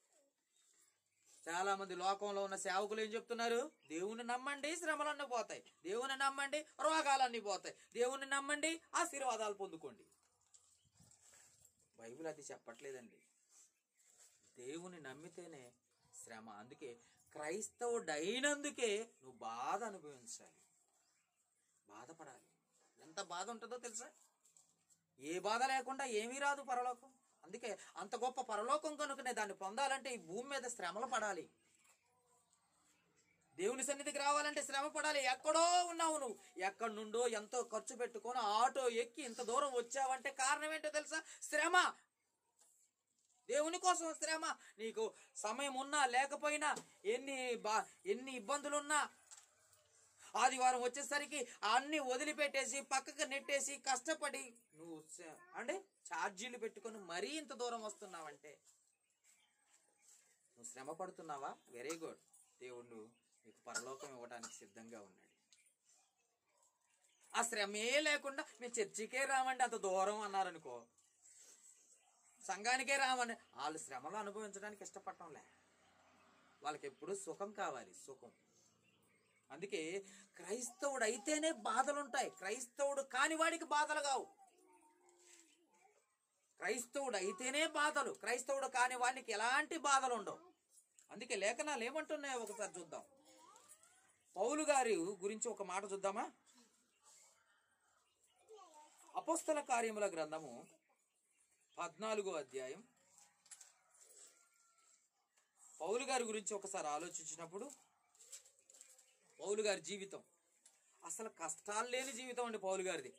చాలా మంది లోకంలో ఉన్న సేవకులు ఏం చెప్తున్నారు దేవుని నమ్మండి శ్రమలన్నీ పోతాయి దేవుని నమ్మండి రోగాలన్నీ పోతాయి దేవుని నమ్మండి ఆశీర్వాదాలు పొందుకోండి బైబిల్ అది చెప్పట్లేదండి దేవుని నమ్మితేనే శ్రమ అందుకే క్రైస్తవుడైనందుకే నువ్వు బాధ అనుభవించాలి బాధపడాలి ఎంత బాధ ఉంటుందో తెలుసా ఏ బాధ లేకుండా ఏమీ రాదు పరలోకం అందుకే అంత గొప్ప పరలోకం కనుకనే దాన్ని పొందాలంటే ఈ భూమి మీద శ్రమలు పడాలి దేవుని సన్నిధికి రావాలంటే శ్రమ పడాలి ఎక్కడో ఉన్నావు నువ్వు ఎక్కడి నుండో ఎంతో ఖర్చు పెట్టుకొని ఆటో ఎక్కి ఇంత దూరం వచ్చావంటే కారణం ఏంటో తెలుసా శ్రమ దేవుని కోసం శ్రమ నీకు సమయం ఉన్నా లేకపోయినా ఎన్ని బా ఎన్ని ఇబ్బందులున్నా ఆదివారం వచ్చేసరికి అన్ని వదిలిపెట్టేసి పక్కకు నెట్టేసి కష్టపడి నువ్వు స- అంటే ఛార్జీలు పెట్టుకొని మరీ ఇంత దూరం వస్తున్నావంటే నువ్వు శ్రమ పడుతున్నావా వెరీ గుడ్ దేవుడు నీకు పరలోకం ఇవ్వడానికి సిద్ధంగా ఉన్నాడు ఆ శ్రమే లేకుండా మేము చర్చికే రామండి అంత దూరం అన్నారనుకో సంఘానికే రామని వాళ్ళు శ్రమలు అనుభవించడానికి ఇష్టపడటంలే వాళ్ళకి ఎప్పుడు సుఖం కావాలి సుఖం అందుకే క్రైస్తవుడు అయితేనే బాధలు ఉంటాయి క్రైస్తవుడు కాని వాడికి బాధలు కావు క్రైస్తవుడు అయితేనే బాధలు క్రైస్తవుడు కాని వాడికి ఎలాంటి బాధలు ఉండవు అందుకే లేఖనాలు ఏమంటున్నాయో ఒకసారి చూద్దాం పౌలు గారి గురించి ఒక మాట చూద్దామా అపోస్తల కార్యముల గ్రంథము పద్నాలుగో అధ్యాయం పౌలు గారి గురించి ఒకసారి ఆలోచించినప్పుడు పౌలు గారి జీవితం అసలు కష్టాలు లేని జీవితం అండి పౌలు గారిది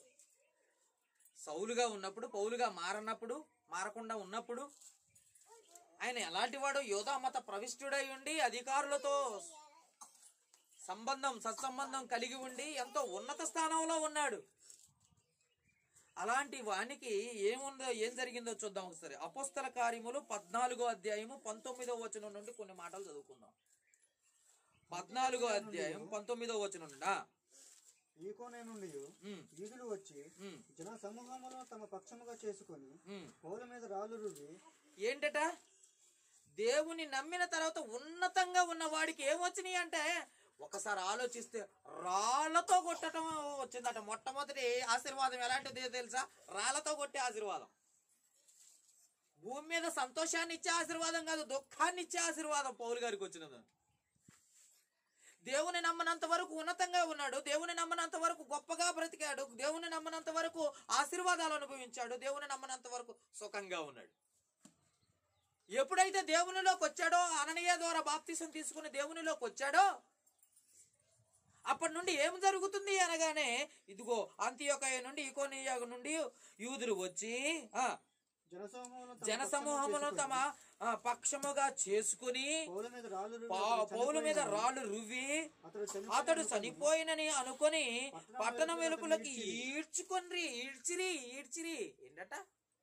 సౌలుగా ఉన్నప్పుడు పౌలుగా మారనప్పుడు మారకుండా ఉన్నప్పుడు ఆయన ఎలాంటి వాడు యోధా మత ప్రవిష్టుడై ఉండి అధికారులతో సంబంధం సత్సంబంధం కలిగి ఉండి ఎంతో ఉన్నత స్థానంలో ఉన్నాడు అలాంటి వానికి ఏముందో ఏం జరిగిందో చూద్దాం ఒకసారి అపోస్తల కార్యములు పద్నాలుగో అధ్యాయము పంతొమ్మిదో వచనం నుండి కొన్ని మాటలు చదువుకుందాం పద్నాలుగో అధ్యాయం పంతొమ్మిదో వచనం నుండి ఆ, ఈకోనే నుండి ఉమ్, యూదులు వచ్చి ఉమ్, జన సమూహములను తమ పక్షముగా చేసుకొని ఉమ్. పౌల మీద రాళ్ళు రువ్వి ఏంటట దేవుని నమ్మిన తర్వాత ఉన్నతంగా ఉన్న వాడికి ఏమొచ్చినాయి అంటే ఒకసారి ఆలోచిస్తే రాళ్లతో కొట్టడం వచ్చిందట మొట్టమొదటి ఆశీర్వాదం ఎలాంటిది తెలుసా రాళ్లతో కొట్టే ఆశీర్వాదం భూమి మీద సంతోషాన్ని ఇచ్చే ఆశీర్వాదం కాదు దుఃఖాన్ని ఇచ్చే ఆశీర్వాదం పౌలు గారికి వచ్చినది దేవుని నమ్మనంత వరకు ఉన్నతంగా ఉన్నాడు దేవుని నమ్మనంత వరకు గొప్పగా బ్రతికాడు దేవుని నమ్మనంత వరకు ఆశీర్వాదాలు అనుభవించాడు దేవుని నమ్మనంత వరకు సుఖంగా ఉన్నాడు ఎప్పుడైతే దేవునిలోకి వచ్చాడో అననీయ ద్వారా బాప్తిసం తీసుకుని దేవునిలోకి వచ్చాడో అప్పటి నుండి ఏం జరుగుతుంది అనగానే ఇదిగో అంత్యోకయ నుండి ఇకోనియా నుండి యూదులు వచ్చి ఆ జనసమూహములను తమ జన పక్షముగా సమూహమును చేసుకొని తమ ఆ, పక్షముగా చేసుకుని పౌల మీద రాళ్ళు రువ్వి పా- అతడు పౌలు మీద చనిపోయినని రాళ్ళు రువ్వి అతడు అతడు చనిపోయినని చనిపోయినని అనుకొని పట్టణం వెలుపులకి ఈడ్చిరి. ఈడ్చుకొనిరి ఈడ్చిరి ఈడ్చిరి ఏంటట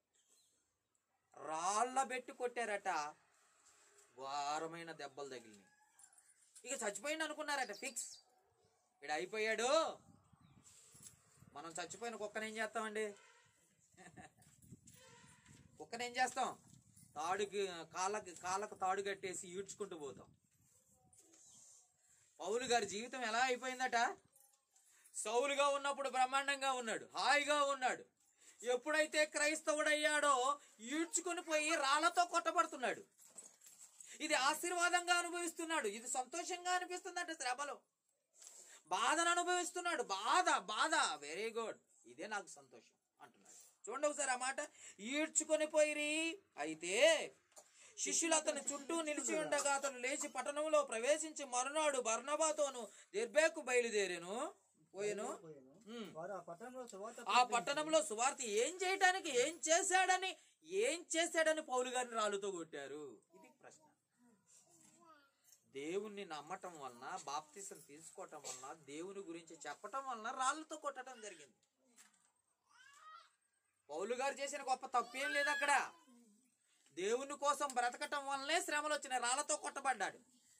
రాళ్ళ పెట్టి కొట్టారట ఘోరమైన దెబ్బలు తగిలినాయి ఇక చచ్చిపోయింది అనుకున్నారట ఫిక్స్ ఇక్కడ అయిపోయాడు మనం చచ్చిపోయిన కుక్కని ఏం చేస్తామండి కుక్కని ఏం చేస్తాం తాడుకి కాళ్ళకి కాళ్ళకు తాడు కట్టేసి ఈడ్చుకుంటూ పోతాం పౌలు గారి జీవితం ఎలా అయిపోయిందట సౌలుగా ఉన్నప్పుడు బ్రహ్మాండంగా ఉన్నాడు హాయిగా ఉన్నాడు ఎప్పుడైతే క్రైస్తవుడయ్యాడో ఈడ్చుకొని పోయి రాళ్లతో కొట్టబడుతున్నాడు ఇది ఆశీర్వాదంగా అనుభవిస్తున్నాడు ఇది సంతోషంగా అనిపిస్తుందంట శ్రమలో బాధను అనుభవిస్తున్నాడు బాధ బాధ వెరీ గుడ్ ఇదే నాకు సంతోషం అంటున్నాడు చూడండి ఒకసారి ఆ మాట ఈడ్చుకొని పోయిరి అయితే శిష్యులు అతని చుట్టూ నిలిచి ఉండగా అతను లేచి పట్టణంలో ప్రవేశించి మరునాడు బర్నబాతోను దెర్బేకు బయలుదేరాను పోయాను పోయెను. ఉమ్. వారు ఆ పట్టణంలో సువార్త ఆ పట్టణంలో సువార్త ఏం చేయడానికి ఏం చేశాడని ఏం చేశాడని పౌలు గారిని రాళ్ళతో కొట్టారు ఇది ప్రశ్న దేవుణ్ణి నమ్మటం వలన బాప్తిసం తీసుకోవటం వలన దేవుని గురించి చెప్పటం వలన రాళ్ళతో కొట్టడం జరిగింది పౌలు గారు చేసిన గొప్ప తప్పేం లేదు అక్కడ దేవుని కోసం బ్రతకటం వల్లనే శ్రమలు వచ్చినాయి రాళ్లతో కొట్టబడ్డాడు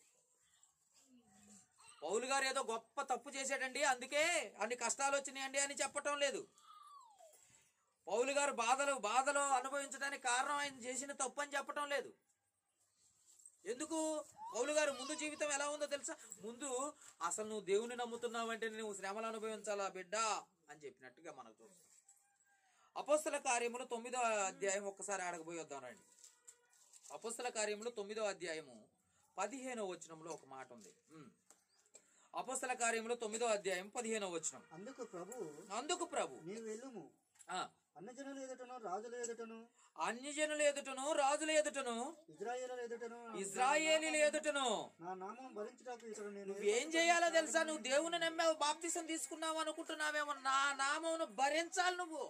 పౌలు గారు ఏదో గొప్ప తప్పు చేశాడండి అందుకే అన్ని కష్టాలు వచ్చినాయండి అని చెప్పటం లేదు పౌలు గారు బాధలు బాధలు అనుభవించడానికి కారణం ఆయన చేసిన తప్పు అని చెప్పటం లేదు ఎందుకు పౌలు గారు ముందు జీవితం ఎలా ఉందో తెలుసా ముందు అసలు నువ్వు దేవుని నమ్ముతున్నావంటే నువ్వు శ్రమలు అనుభవించాలా బిడ్డ అని చెప్పినట్టుగా మనకు చూస్తాం అపోస్తల కార్యములు తొమ్మిదో అధ్యాయం ఒక్కసారి ఆడకపోయి వద్దాం రండి అపోస్తల కార్యములు తొమ్మిదో అధ్యాయము పదిహేనో వచనంలో ఒక మాట ఉంది ఉమ్. అపోస్తల కార్యములు తొమ్మిదో అధ్యాయం పదిహేనో వచనం అందుకు ప్రభు అందుకు ప్రభు నీవు వెళ్ళుము ఆ, అన్నజనుల ఎదుటను రాజుల ఎదుటను అన్యజనుల ఎదుటను రాజుల ఎదుటను ఇజ్రాయేలుల ఎదుటను ఇజ్రాయేలీల ఎదుటను నా నామం భరించడానికి ఇతడు నేను నువ్వేం చేయాలో తెలుసా నువ్వు దేవుని నమ్మావు బాప్తిసం తీసుకున్నావు అనుకుంటున్నావేమో నా నామమును భరించాలి నువ్వు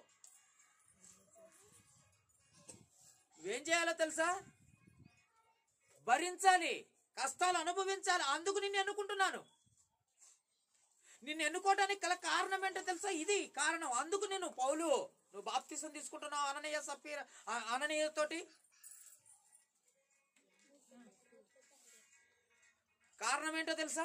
నువ్వేం చేయాలో తెలుసా భరించాలి కష్టాలు అనుభవించాలి అందుకు నిన్ను ఎన్నుకుంటున్నాను నిన్ను ఎన్నుకోవడానికి గల కారణం ఏంటో తెలుసా ఇది కారణం అందుకు నేను పౌలు నువ్వు బాప్తిసం తీసుకుంటున్నావు అననీయ సప్పీర అననీయ తోటి కారణం ఏంటో తెలుసా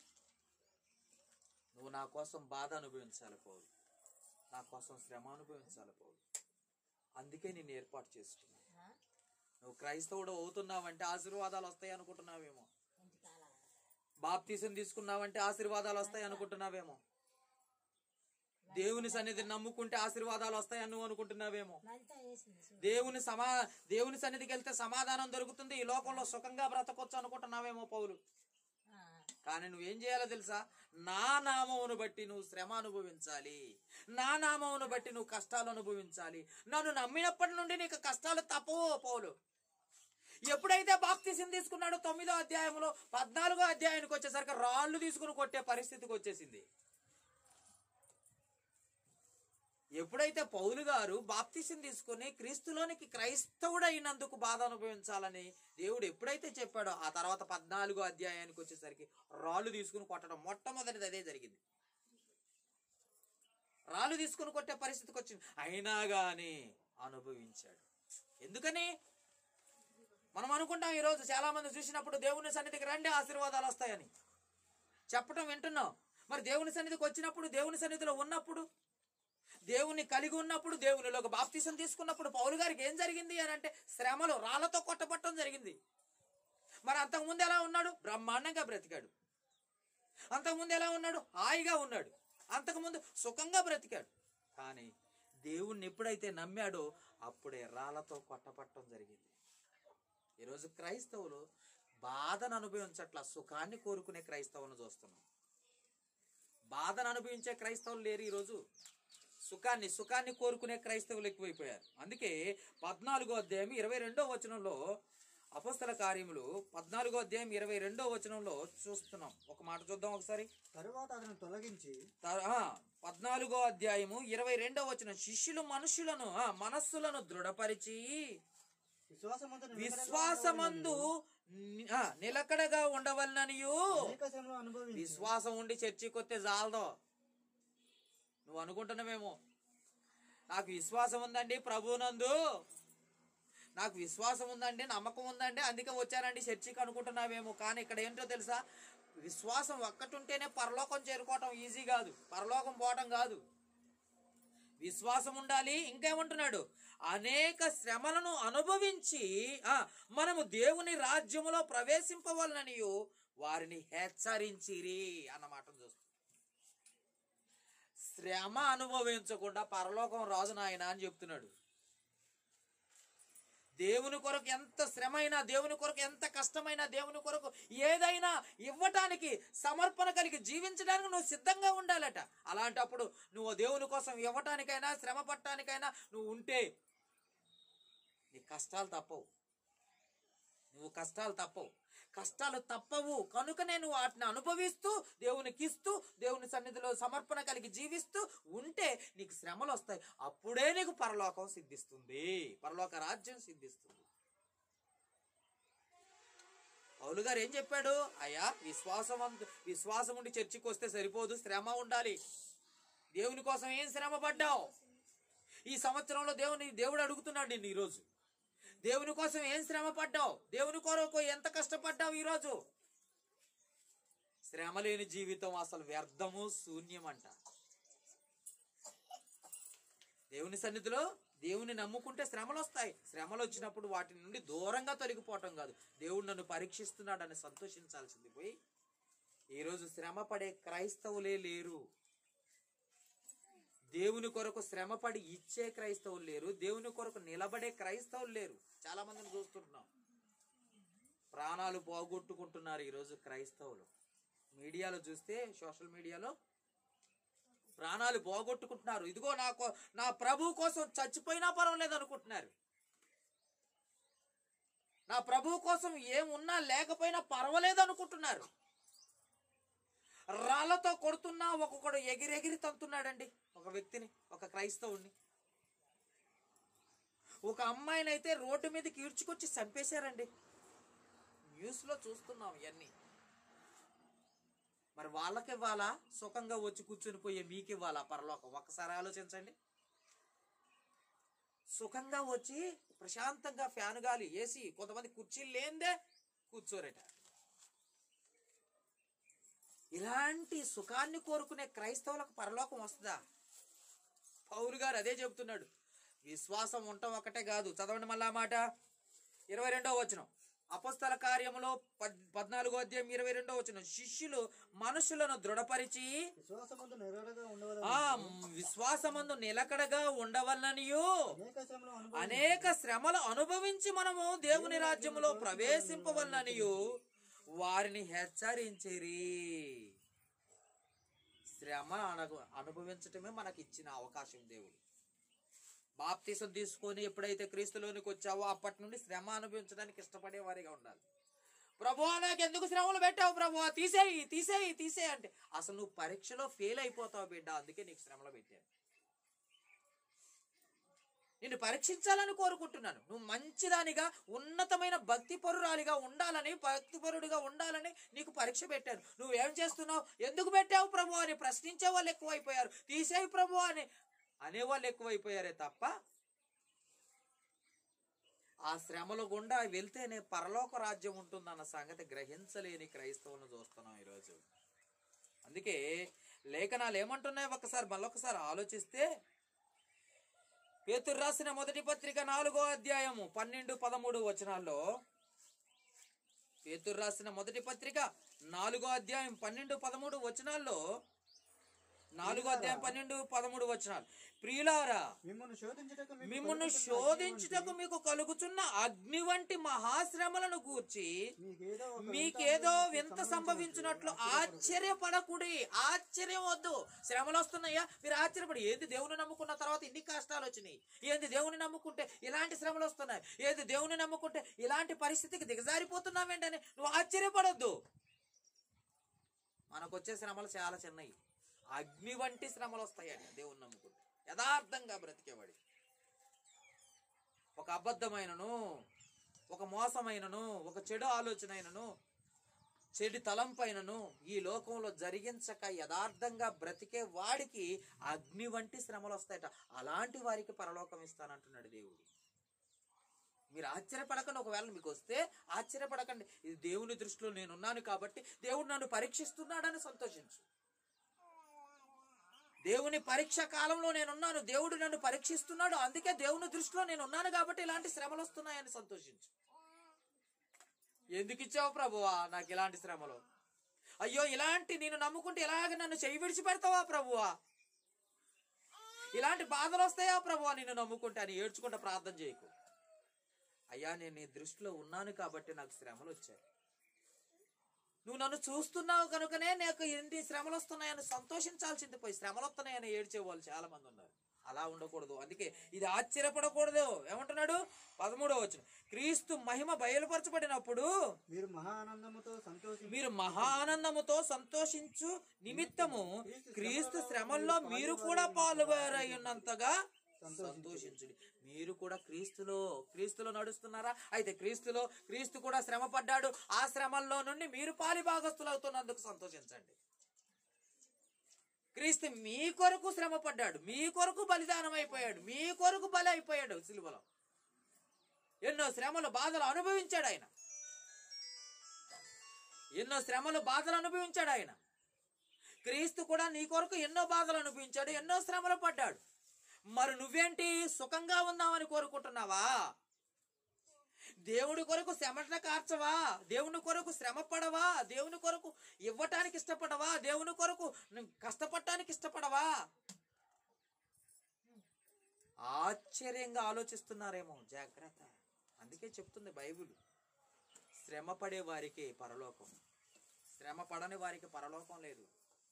నువ్వు నా కోసం బాధ అనుభవించాలి పౌలు నా కోసం శ్రమ అనుభవించాలి పౌలు అందుకే నేను ఏర్పాటు చేసుకున్నా నువ్వు క్రైస్తవుడు అవుతున్నావంటే ఆశీర్వాదాలు వస్తాయి అనుకుంటున్నావేమో బాప్తీసం తీసుకున్నావంటే ఆశీర్వాదాలు వస్తాయి అనుకుంటున్నావేమో దేవుని సన్నిధిని నమ్ముకుంటే ఆశీర్వాదాలు వస్తాయని నువ్వు అనుకుంటున్నావేమో దేవుని సమా దేవుని సన్నిధికి వెళ్తే సమాధానం దొరుకుతుంది ఈ లోకంలో సుఖంగా బ్రతకొచ్చు అనుకుంటున్నావేమో పౌలు కానీ నువ్వేం చేయాలో తెలుసా నా నామమును బట్టి నువ్వు శ్రమ అనుభవించాలి నా నామమును బట్టి నువ్వు కష్టాలు అనుభవించాలి నన్ను నమ్మినప్పటి నుండి నీకు కష్టాలు తప్పవు పౌలు ఎప్పుడైతే బాప్తీసం తీసుకున్నాడో తొమ్మిదో అధ్యాయంలో పద్నాలుగో అధ్యాయానికి వచ్చేసరికి రాళ్ళు తీసుకుని కొట్టే పరిస్థితికి వచ్చేసింది ఎప్పుడైతే పౌలు గారు బాప్తిసం తీసుకుని క్రీస్తులోనికి క్రైస్తవుడు అయినందుకు బాధ అనుభవించాలని దేవుడు ఎప్పుడైతే చెప్పాడో ఆ తర్వాత పద్నాలుగో అధ్యాయానికి వచ్చేసరికి రాళ్ళు తీసుకుని కొట్టడం మొట్టమొదటిది అదే జరిగింది రాళ్ళు తీసుకుని కొట్టే పరిస్థితికి వచ్చింది అయినా గాని అనుభవించాడు ఎందుకని మనం అనుకుంటాం ఈరోజు చాలా మంది చూసినప్పుడు దేవుని సన్నిధికి రండి ఆశీర్వాదాలు వస్తాయని చెప్పటం వింటున్నాం మరి దేవుని సన్నిధికి వచ్చినప్పుడు దేవుని సన్నిధిలో ఉన్నప్పుడు దేవుని కలిగి ఉన్నప్పుడు దేవునిలోకి బాప్తీసం తీసుకున్నప్పుడు పౌలు గారికి ఏం జరిగింది అని అంటే శ్రమలు రాళ్లతో కొట్టబట్టడం జరిగింది మరి అంతకుముందు ఎలా ఉన్నాడు బ్రహ్మాండంగా బ్రతికాడు అంతకుముందు ఎలా ఉన్నాడు హాయిగా ఉన్నాడు అంతకుముందు సుఖంగా బ్రతికాడు కానీ దేవుణ్ణి ఎప్పుడైతే నమ్మాడో అప్పుడే రాళ్లతో కొట్టబట్టడం జరిగింది ఈరోజు క్రైస్తవులు బాధను అనుభవించట్ల సుఖాన్ని కోరుకునే క్రైస్తవులను చూస్తున్నాం బాధను అనుభవించే క్రైస్తవులు లేరు ఈరోజు సుఖాన్ని సుఖాన్ని కోరుకునే క్రైస్తవులు ఎక్కువైపోయారు అందుకే పద్నాలుగో అధ్యాయం ఇరవై రెండో వచనంలో అపస్తల కార్యములు పద్నాలుగో అధ్యాయం ఇరవై రెండో వచనంలో చూస్తున్నాం ఒక మాట చూద్దాం ఒకసారి తరువాత అతను తొలగించి తర్- ఆ, పద్నాలుగో అధ్యాయము ఇరవై రెండో వచనం శిష్యులు మనుషులను ఆ, మనస్సులను దృఢపరిచి విశ్వాసమందు విశ్వాసమందు ని- ఆ, నిలకడగా ఉండవలననియు అనేక శ్రమలు అనుభవించి విశ్వాసం ఉండి చర్చికి వస్తే జాలదో నువ్వు అనుకుంటున్నావేమో నాకు విశ్వాసం ఉందండి ప్రభునందు నాకు విశ్వాసం ఉందండి నమ్మకం ఉందండి అందుకే వచ్చానండి చర్చికి అనుకుంటున్నావేమో కానీ ఇక్కడ ఏంటో తెలుసా విశ్వాసం ఒక్కటి ఉంటేనే పరలోకం చేరుకోవటం ఈజీ కాదు పరలోకం పోవటం కాదు విశ్వాసం ఉండాలి ఇంకేమంటున్నాడు అనేక శ్రమలను అనుభవించి ఆ మనము దేవుని రాజ్యములో ప్రవేశింపవలననియు వారిని హెచ్చరించిరి అన్న మాటను చూస్తాం శ్రమ అనుభవించకుండా పరలోకం రాజు నాయన అని చెప్తున్నాడు దేవుని కొరకు ఎంత శ్రమైనా దేవుని కొరకు ఎంత కష్టమైనా దేవుని కొరకు ఏదైనా ఇవ్వటానికి సమర్పణ కలిగి జీవించడానికి నువ్వు సిద్ధంగా ఉండాలట అలాంటప్పుడు నువ్వు దేవుని కోసం ఇవ్వటానికైనా శ్రమ పట్టడానికైనా నువ్వు ఉంటే నీ కష్టాలు తప్పవు నువ్వు కష్టాలు తప్పవు కష్టాలు తప్పవు కనుకనే నువ్వు వాటిని అనుభవిస్తూ దేవునికి ఇస్తూ దేవుని సన్నిధిలో సమర్పణ కలిగి జీవిస్తూ ఉంటే నీకు శ్రమలు వస్తాయి అప్పుడే నీకు పరలోకం సిద్ధిస్తుంది పరలోక రాజ్యం సిద్ధిస్తుంది పౌలు గారు ఏం చెప్పాడు అయ్యా విశ్వాసం అంత- విశ్వాసం ఉండి చర్చికి వస్తే సరిపోదు శ్రమ ఉండాలి దేవుని కోసం ఏం శ్రమ పడ్డావు ఈ సంవత్సరంలో దేవుని దేవుడు అడుగుతున్నాడు నిన్ను ఈరోజు దేవుని కోసం ఏం శ్రమ పడ్డావు దేవుని కొరకు ఎంత కష్టపడ్డావు ఈరోజు శ్రమ లేని జీవితం అసలు వ్యర్థము శూన్యం అంట దేవుని సన్నిధిలో దేవుని నమ్ముకుంటే శ్రమలు వస్తాయి శ్రమలు వచ్చినప్పుడు వాటి నుండి దూరంగా తొలగిపోవటం కాదు దేవుడు నన్ను పరీక్షిస్తున్నాడని సంతోషించాల్సింది పోయి ఈరోజు శ్రమ పడే క్రైస్తవులే లేరు దేవుని కొరకు శ్రమపడి ఇచ్చే క్రైస్తవులు లేరు దేవుని కొరకు నిలబడే క్రైస్తవులు లేరు చాలా మందిని చూస్తుంటున్నాం ప్రాణాలు పోగొట్టుకుంటున్నారు ఈరోజు క్రైస్తవులు మీడియాలో చూస్తే సోషల్ మీడియాలో ప్రాణాలు పోగొట్టుకుంటున్నారు ఇదిగో నాకు నా ప్రభు కోసం చచ్చిపోయినా పర్వాలేదు అనుకుంటున్నారు నా ప్రభు కోసం ఏమున్నా లేకపోయినా పర్వాలేదు అనుకుంటున్నారు రాళ్లతో కొడుతున్నా ఒక్కొక్కడు ఎగిరెగిరి తంతున్నాడండి ఒక వ్యక్తిని ఒక క్రైస్తవుణ్ణి ఒక అమ్మాయిని అయితే రోడ్డు మీదకి ఈడ్చుకొచ్చి చంపేశారండి న్యూస్లో చూస్తున్నాం ఇవన్నీ మరి వాళ్ళకి ఇవ్వాలా సుఖంగా వచ్చి కూర్చుని పోయే మీకు ఇవ్వాలా పరలోకం ఒక్కసారి ఆలోచించండి సుఖంగా వచ్చి ప్రశాంతంగా ఫ్యాన్ గాలి ఏసీ కొంతమంది కుర్చీలు లేందే కూర్చోరట ఇలాంటి సుఖాన్ని కోరుకునే క్రైస్తవులకు పరలోకం వస్తుందా పౌరు గారు అదే చెబుతున్నాడు విశ్వాసం ఉండటం ఒకటే కాదు చదవండి మళ్ళా ఆ మాట ఇరవై రెండవ వచనం అపస్తల కార్యములో పద్ పద్నాలుగో అధ్యాయం ఇరవై రెండో వచ్చిన శిష్యులు మనుషులను దృఢపరిచి విశ్వాసమందు నిరడగా ఉండవల ఆ విశ్వాసమందు నిలకడగా ఉండవలననియు అనేక శ్రమలు అనుభవి అనేక శ్రమలు అనుభవించి మనము దేవుని రాజ్యములో ప్రవేశింపవలననియు వారిని హెచ్చరించిరి శ్రమ అనగు అనుభవించటమే మనకి ఇచ్చిన అవకాశం దేవుడు బాప్తీసం తీసుకొని ఎప్పుడైతే క్రీస్తులోనికి వచ్చావో అప్పటి నుండి శ్రమ అనుభవించడానికి ఇష్టపడే వారిగా ఉండాలి ప్రభువా నాకు ఎందుకు శ్రమలు పెట్టావు ప్రభువా తీసేయి తీసేయి తీసేయి అంటే అసలు నువ్వు పరీక్షలో ఫెయిల్ అయిపోతావు బిడ్డ అందుకే నీకు శ్రమలో పెట్టాను నిన్ను పరీక్షించాలని కోరుకుంటున్నాను నువ్వు మంచిదానిగా ఉన్నతమైన భక్తి పరురాలిగా ఉండాలని భక్తి పరుడిగా ఉండాలని నీకు పరీక్ష పెట్టాను నువ్వేం చేస్తున్నావు ఎందుకు పెట్టావు ప్రభు అని ప్రశ్నించే వాళ్ళు ఎక్కువైపోయారు తీసేయి ప్రభు అని అనేవాళ్ళు ఎక్కువైపోయారే తప్ప ఆ శ్రమల గుండా వెళ్తేనే పరలోక రాజ్యం ఉంటుందన్న సంగతి గ్రహించలేని క్రైస్తవులను చూస్తున్నాం ఈరోజు అందుకే లేఖనాలు ఏమంటున్నాయి ఒకసారి మళ్ళొకసారి ఆలోచిస్తే పేతురు రాసిన మొదటి పత్రిక నాలుగో అధ్యాయము పన్నెండు పదమూడు వచనాల్లో పేతురు రాసిన మొదటి పత్రిక నాలుగో అధ్యాయం పన్నెండు పదమూడు వచనాల్లో నాలుగో అధ్యాయం పన్నెండు పదమూడు వచనాలు ప్రియులారా మిమ్మల్ని శోధించుటకు మీకు మిమ్మల్ని కలుగుతున్న శోధించుటకు మీకు కలుగుచున్న అగ్ని వంటి మహాశ్రమలను గూర్చి మీకేదో ఒక మీకేదో వింత సంభవించినట్లు ఆశ్చర్యపడకుడి ఆశ్చర్యం వద్దు శ్రమలు వస్తున్నాయా మీరు ఆశ్చర్యపడి ఏంది దేవుని నమ్ముకున్న తర్వాత ఇన్ని కష్టాలు వచ్చినాయి ఏంది దేవుని నమ్ముకుంటే ఇలాంటి శ్రమలు వస్తున్నాయి ఏది దేవుని నమ్ముకుంటే ఇలాంటి పరిస్థితికి దిగజారిపోతున్నావేంటని నువ్వు ఆశ్చర్యపడొద్దు మనకు వచ్చే శ్రమలు చాలా చిన్నవి అగ్ని వంటి శ్రమలు వస్తాయండి దేవుని నమ్ముకుంటే యథార్థంగా బ్రతికేవాడి ఒక అబద్ధమైనను ఒక మోసమైనను ఒక చెడు ఆలోచనైనను చెడు తలంపైనను ఈ లోకంలో జరిగించక యథార్థంగా బ్రతికే వాడికి అగ్ని వంటి శ్రమలు వస్తాయట అలాంటి వారికి పరలోకం ఇస్తానంటున్నాడు దేవుడు మీరు ఆశ్చర్యపడకండి ఒకవేళ మీకు వస్తే ఆశ్చర్యపడకండి ఇది దేవుని దృష్టిలో నేనున్నాను కాబట్టి దేవుడు నన్ను పరీక్షిస్తున్నాడని సంతోషించు దేవుని పరీక్ష కాలంలో నేనున్నాను దేవుడు నన్ను పరీక్షిస్తున్నాడు అందుకే దేవుని దృష్టిలో నేను ఉన్నాను కాబట్టి ఇలాంటి శ్రమలు వస్తున్నాయని సంతోషించు ఎందుకు ఇచ్చావు ప్రభువా నాకు ఇలాంటి శ్రమలు అయ్యో ఇలాంటి నేను నమ్ముకుంటే ఇలాగ నన్ను చేయి విడిచిపెడతావా ప్రభువా ఇలాంటి బాధలు వస్తాయా ప్రభువా నిన్ను నమ్ముకుంటే అని ఏడ్చుకుంటా ప్రార్థన చేయకు అయ్యా నేను నీ దృష్టిలో ఉన్నాను కాబట్టి నాకు శ్రమలు వచ్చాయి నువ్వు నన్ను చూస్తున్నావు కనుకనే నాకు ఎన్ని శ్రమలు వస్తున్నాయని సంతోషించాల్సింది పోయి శ్రమలు వస్తున్నాయని ఏడ్చే వాళ్ళు చాలా మంది ఉన్నారు అలా ఉండకూడదు అందుకే ఇది ఆశ్చర్యపడకూడదు ఏమంటున్నాడు పదమూడవ వచ్చిన క్రీస్తు మహిమ బయలుపరచబడినప్పుడు మీరు మహా ఆనందముతో సంతోషి మీరు మహా ఆనందముతో సంతోషించు నిమిత్తము క్రీస్తు శ్రమల్లో మీరు కూడా పాల్గొరై ఉన్నంతగా సంతోషించుడి మీరు కూడా క్రీస్తులో క్రీస్తులో నడుస్తున్నారా అయితే క్రీస్తులో క్రీస్తు కూడా శ్రమ పడ్డాడు ఆ శ్రమల్లో నుండి మీరు పాలిభాగస్తులు అవుతున్నందుకు సంతోషించండి క్రీస్తు మీ కొరకు శ్రమ పడ్డాడు మీ కొరకు బలిదానం అయిపోయాడు మీ కొరకు బలి అయిపోయాడు సిలువలో ఎన్నో శ్రమలు బాధలు అనుభవించాడు ఆయన ఎన్నో శ్రమలు బాధలు అనుభవించాడు ఆయన క్రీస్తు కూడా నీ కొరకు ఎన్నో బాధలు అనుభవించాడు ఎన్నో శ్రమలు పడ్డాడు మరి నువ్వేంటి సుఖంగా ఉందామని కోరుకుంటున్నావా దేవుడి కొరకు శ్రమట కార్చవా దేవుని కొరకు శ్రమ పడవా దేవుని కొరకు ఇవ్వటానికి ఇష్టపడవా దేవుని కొరకు నువ్వు కష్టపడటానికి ఇష్టపడవా ఆశ్చర్యంగా ఆలోచిస్తున్నారేమో జాగ్రత్త అందుకే చెప్తుంది బైబిల్ శ్రమ పడే వారికి పరలోకం శ్రమ పడని వారికి పరలోకం లేదు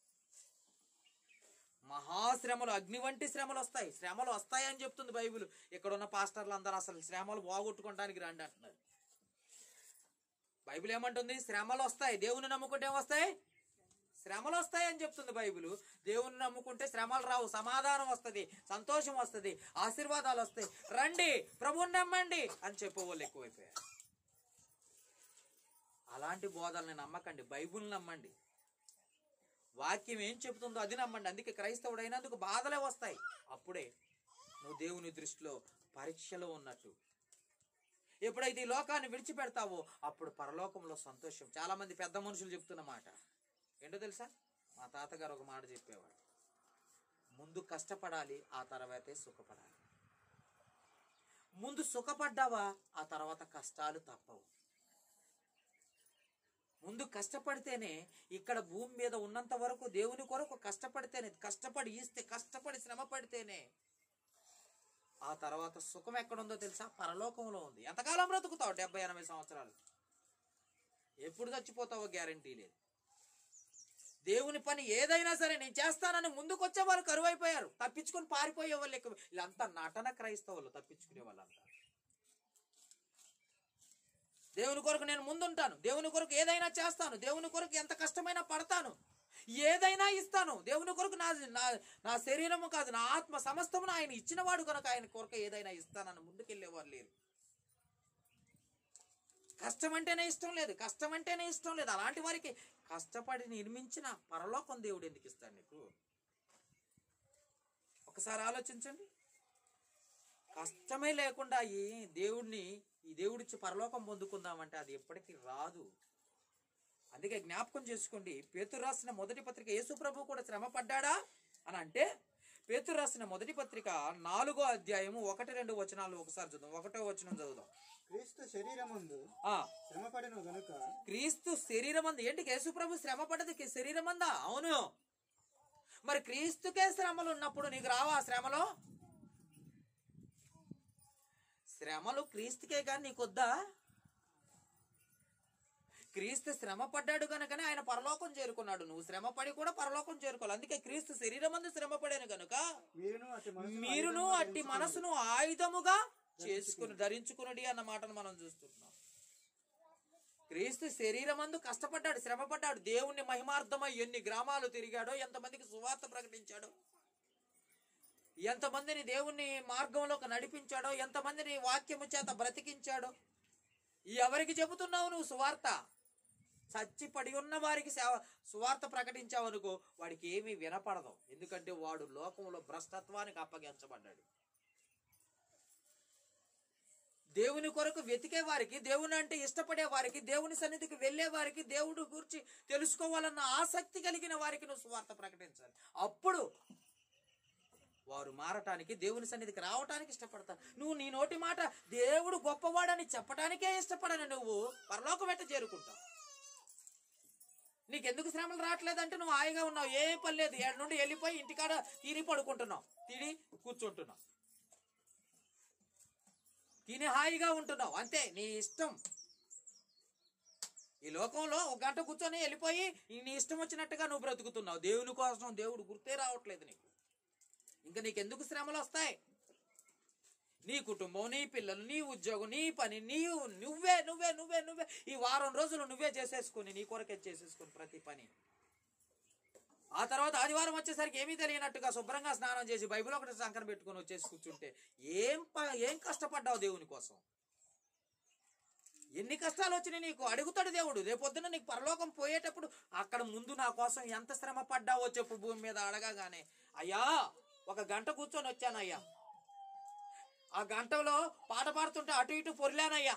మహాశ్రమలు అగ్ని వంటి శ్రమలు వస్తాయి శ్రమలు వస్తాయని చెప్తుంది బైబిల్ ఇక్కడ ఉన్న పాస్టర్లు అందరూ అసలు శ్రమలు పోగొట్టుకోవడానికి రండి అంటున్నారు బైబిల్ ఏమంటుంది శ్రమలు వస్తాయి దేవుని నమ్ముకుంటే ఏమొస్తాయి శ్రమలు వస్తాయి అని చెప్తుంది బైబిల్ దేవుని నమ్ముకుంటే శ్రమలు రావు సమాధానం వస్తుంది సంతోషం వస్తుంది ఆశీర్వాదాలు వస్తాయి రండి ప్రభుని నమ్మండి అని చెప్పేవాళ్ళు ఎక్కువైపోయారు అలాంటి బోధల్ని నమ్మకండి బైబిల్ నమ్మండి వాక్యం ఏం చెబుతుందో అది నమ్మండి అందుకే క్రైస్తవుడైనందుకు బాధలే వస్తాయి అప్పుడే నువ్వు దేవుని దృష్టిలో పరీక్షలో ఉన్నట్టు ఎప్పుడైతే ఈ లోకాన్ని విడిచిపెడతావో అప్పుడు పరలోకంలో సంతోషం చాలా మంది పెద్ద మనుషులు చెప్తున్న మాట ఏంటో తెలుసా మా తాతగారు ఒక మాట చెప్పేవాడు ముందు కష్టపడాలి ఆ తర్వాతే సుఖపడాలి ముందు సుఖపడ్డావా ఆ తర్వాత కష్టాలు తప్పవు ముందు కష్టపడితేనే ఇక్కడ భూమి మీద ఉన్నంత వరకు దేవుని కొరకు కష్టపడితేనే కష్టపడి ఇస్తే కష్టపడి శ్రమ పడితేనే ఆ తర్వాత సుఖం ఎక్కడుందో తెలుసా పరలోకంలో ఉంది ఎంతకాలం బ్రతుకుతావు డెబ్బై ఎనభై సంవత్సరాలు ఎప్పుడు చచ్చిపోతావో గ్యారంటీ లేదు దేవుని పని ఏదైనా సరే నేను చేస్తానని ముందుకు వచ్చే వాళ్ళు కరువైపోయారు తప్పించుకొని పారిపోయే వాళ్ళు ఎక్కువ వీళ్ళంతా నటన క్రైస్తవులు తప్పించుకునే వాళ్ళంతా దేవుని కొరకు నేను ముందుంటాను దేవుని కొరకు ఏదైనా చేస్తాను దేవుని కొరకు ఎంత కష్టమైనా పడతాను ఏదైనా ఇస్తాను దేవుని కొరకు నా నా నా శరీరము కాదు నా ఆత్మ సమస్తమును ఆయన ఇచ్చినవాడు కనుక ఆయన కొరకు ఏదైనా ఇస్తానని ముందుకెళ్ళేవారు లేరు కష్టం అంటేనే ఇష్టం లేదు కష్టం అంటేనే ఇష్టం లేదు అలాంటి వారికి కష్టపడి నిర్మించిన పరలోకం దేవుడు ఎందుకు ఇస్తాడు నీకు ఒకసారి ఆలోచించండి కష్టమే లేకుండా ఈ దేవుడిని ఈ దేవుడిచ్చి పరలోకం పొందుకుందామంటే అది ఎప్పటికీ రాదు అందుకే జ్ఞాపకం చేసుకోండి పేతురు రాసిన మొదటి పత్రిక యేసు ప్రభు కూడా శ్రమ పడ్డాడా అని అంటే పేతురు రాసిన మొదటి పత్రిక నాలుగో అధ్యాయము ఒకటి రెండు వచనాలు ఒకసారి చూద్దాం ఒకటో వచనం చదువుదాం క్రీస్తు శరీరమందు ఆ శ్రమపడిన గనుక క్రీస్తు శరీరమందు ఏంటి యేసు ప్రభు శ్రమ పడ్డది కి- శరీరమందా అవును మరి క్రీస్తుకే శ్రమలు ఉన్నప్పుడు నీకు రావా ఆ శ్రమలో శ్రమలు క్రీస్తుకే కానీ నీకొద్దా క్రీస్తు శ్రమ పడ్డాడు కనుకనే ఆయన పరలోకం చేరుకున్నాడు నువ్వు శ్రమ పడి కూడా పరలోకం చేరుకోవాలి అందుకే క్రీస్తు శరీరమందు శ్రమ పడాను కనుక మీరును అట్టి మనసును మీరును ఆయుధముగా అట్టి ఎంచుకొని మనసును ఆయుధముగా చేసుకుని ధరించుకునడి అన్న మాటను మనం చూస్తున్నాం క్రీస్తు శరీరమందు కష్టపడ్డాడు శ్రమపడ్డాడు దేవుణ్ణి మహిమార్థమై ఎన్ని గ్రామాలు తిరిగాడో ఎంతమందికి సువార్త ప్రకటించాడో ఎంతమందిని దేవుణ్ణి మార్గంలోకి నడిపించాడో ఎంతమందిని వాక్యము చేత బ్రతికించాడో ఎవరికి చెబుతున్నావు నువ్వు సువార్త చచ్చి పడి ఉన్న వారికి సేవ సువార్త ప్రకటించావు అనుకో వాడికి ఏమీ వినపడదు ఎందుకంటే వాడు లోకంలో భ్రష్టత్వానికి అప్పగించబడ్డాడు దేవుని కొరకు వెతికే వారికి దేవుని అంటే ఇష్టపడే వారికి దేవుని సన్నిధికి వెళ్ళే వారికి దేవుడు గురించి తెలుసుకోవాలన్న ఆసక్తి కలిగిన వారికి నువ్వు సువార్త ప్రకటించాలి అప్పుడు వారు మారటానికి దేవుని సన్నిధికి రావటానికి ఇష్టపడతారు నువ్వు నీ నోటి మాట దేవుడు గొప్పవాడని చెప్పటానికే ఇష్టపడని నువ్వు పరలోకం వెంట చేరుకుంటావు నీకెందుకు శ్రమలు రావట్లేదంటే నువ్వు హాయిగా ఉన్నావు ఏ పని లేదు ఏడు నుండి వెళ్ళిపోయి ఇంటికాడ తిని పడుకుంటున్నావు తిని కూర్చుంటున్నావు తిని హాయిగా ఉంటున్నావు అంతే నీ ఇష్టం ఈ లోకంలో ఒక గంట కూర్చొని వెళ్ళిపోయి నీ ఇష్టం వచ్చినట్టుగా నువ్వు బ్రతుకుతున్నావు దేవుని కోసం దేవుడు గుర్తే రావట్లేదు నీకు ఇంకా నీకెందుకు శ్రమలు వస్తాయి నీ కుటుంబం నీ పిల్లలు నీ ఉద్యోగం నీ పని నీవు నువ్వే నువ్వే నువ్వే నువ్వే ఈ వారం రోజులు నువ్వే చేసేసుకుని నీ కొరకే చేసేసుకుని ప్రతి పని ఆ తర్వాత ఆదివారం వచ్చేసరికి ఏమీ తెలియనట్టుగా శుభ్రంగా స్నానం చేసి బైబిల్ ఒకటి సంకన పెట్టుకొని వచ్చేసి కూర్చుంటే ఏం ప- ఏం కష్టపడ్డావు దేవుని కోసం ఎన్ని కష్టాలు వచ్చినాయి నీకు అడుగుతాడు దేవుడు రేపొద్దున నీకు పరలోకం పోయేటప్పుడు అక్కడ ముందు నా కోసం ఎంత శ్రమ పడ్డావో చెప్పు భూమి మీద అడగగానే అయ్యా ఒక గంట కూర్చొని వచ్చానయ్యా ఆ గంటలో పాట పాడుతుంటే అటు ఇటు పొరిలానయ్యా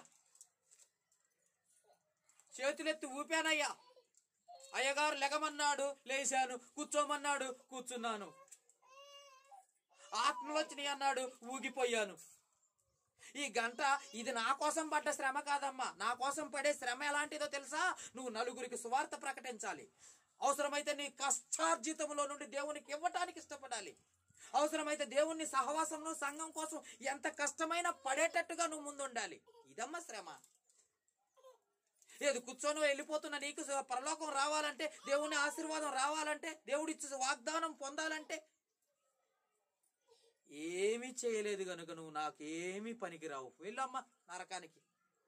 చేతులెత్తి ఊపానయ్యా అయ్యగారు లెగమన్నాడు లేచాను కూర్చోమన్నాడు కూర్చున్నాను ఆత్మలు వచ్చినాయి అన్నాడు ఊగిపోయాను ఈ గంట ఇది నా కోసం పడ్డ శ్రమ కాదమ్మా నా కోసం పడే శ్రమ ఎలాంటిదో తెలుసా నువ్వు నలుగురికి సువార్త ప్రకటించాలి అవసరమైతే నీ కష్టార్జితంలో నుండి దేవునికి ఇవ్వటానికి ఇష్టపడాలి అవసరమైతే దేవుని సహవాసంలో సంఘం కోసం ఎంత కష్టమైనా పడేటట్టుగా నువ్వు ముందుండాలి ఇదమ్మా శ్రమ ఏది కూర్చొని వెళ్ళిపోతున్న నీకు పరలోకం రావాలంటే దేవుని ఆశీర్వాదం రావాలంటే దేవుడిచ్చే వాగ్దానం పొందాలంటే ఏమీ చేయలేదు గనుక నువ్వు నాకేమీ పనికిరావు వెళ్ళమ్మా నరకానికి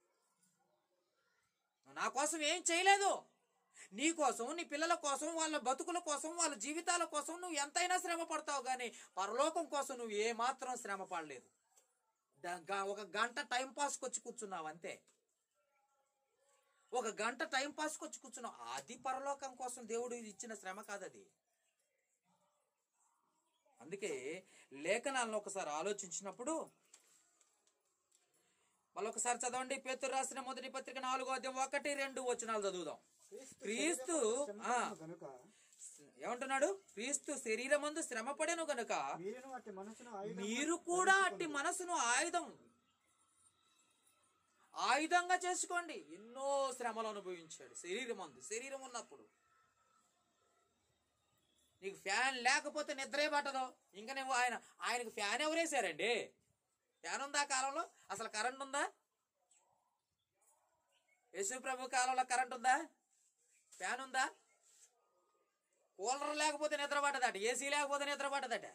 నువ్వు నా కోసం ఏం చేయలేదు నీ కోసం నీ పిల్లల కోసం వాళ్ళ బతుకుల కోసం వాళ్ళ జీవితాల కోసం నువ్వు ఎంతైనా శ్రమ పడతావు కానీ పరలోకం కోసం నువ్వు ఏ మాత్రం శ్రమ పడలేదు ద- గ- ఒక గంట టైం పాస్కి వచ్చి కూర్చున్నావు అంతే ఒక గంట టైం పాస్కి వచ్చి కూర్చున్నావు అది పరలోకం కోసం దేవుడు ఇచ్చిన శ్రమ కాదది అందుకే లేఖనాలను ఒకసారి ఆలోచించినప్పుడు మళ్ళీ ఒకసారి చదవండి పేతురు రాసిన మొదటి పత్రిక నాలుగో అధ్యాయం ఒకటి రెండు వచనాలు చదువుదాం క్రీస్తు ఆ, శ్రమపడిన గనుక ఏమంటున్నాడు క్రీస్తు శరీరమందు శ్రమపడెను గనుక మీరును అట్టి మనసును ఆయుధముగా మీరు కూడా అట్టి మనసును ఆయుధం ఆయుధంగా చేసుకోండి ఎన్నో శ్రమలు అనుభవించాడు శరీరం అందు శరీరం ఉన్నప్పుడు నీకు ఫ్యాన్ లేకపోతే నిద్రే పట్టదు ఇంకా నువ్వు ఆయన ఆయనకు ఫ్యాన్ ఎవరేసారండి ఫ్యాన్ ఉందా ఆ కాలంలో అసలు కరెంట్ ఉందా యేసు ప్రభు కాలంలో కరెంట్ ఉందా ఫ్యాన్ ఉందా కూలర్ లేకపోతే నిద్ర పట్టదట ఏసీ లేకపోతే నిద్ర పట్టదట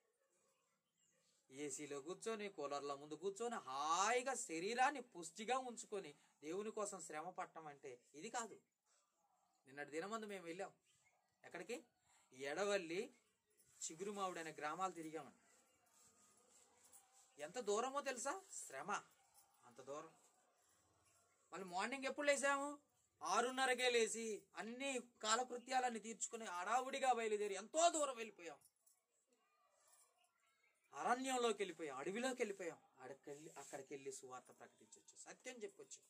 ఏసీలో కూర్చొని కూలర్ల ముందు కూర్చొని హాయిగా శరీరాన్ని పుష్టిగా ఉంచుకొని దేవుని కోసం శ్రమ పట్టడం అంటే ఇది కాదు నిన్నటి దినమందు మేము వెళ్ళాం ఎక్కడికి ఎడవల్లి చిగురుమావుడు అనే గ్రామాలు తిరిగామండి ఎంత దూరమో తెలుసా శ్రమ అంత దూరం మళ్ళీ మార్నింగ్ ఎప్పుడు లేసాము ఆరున్నరకే లేచి అన్ని కాలకృత్యాలన్నీ తీర్చుకుని హడావుడిగా బయలుదేరి ఎంతో దూరం వెళ్ళిపోయాం అరణ్యంలోకి వెళ్ళిపోయాం అడవిలోకి వెళ్ళిపోయాం అక్కడికెళ్ళి అక్కడికి వెళ్ళి సువార్త ప్రకటించవచ్చు సత్యం చెప్పొచ్చు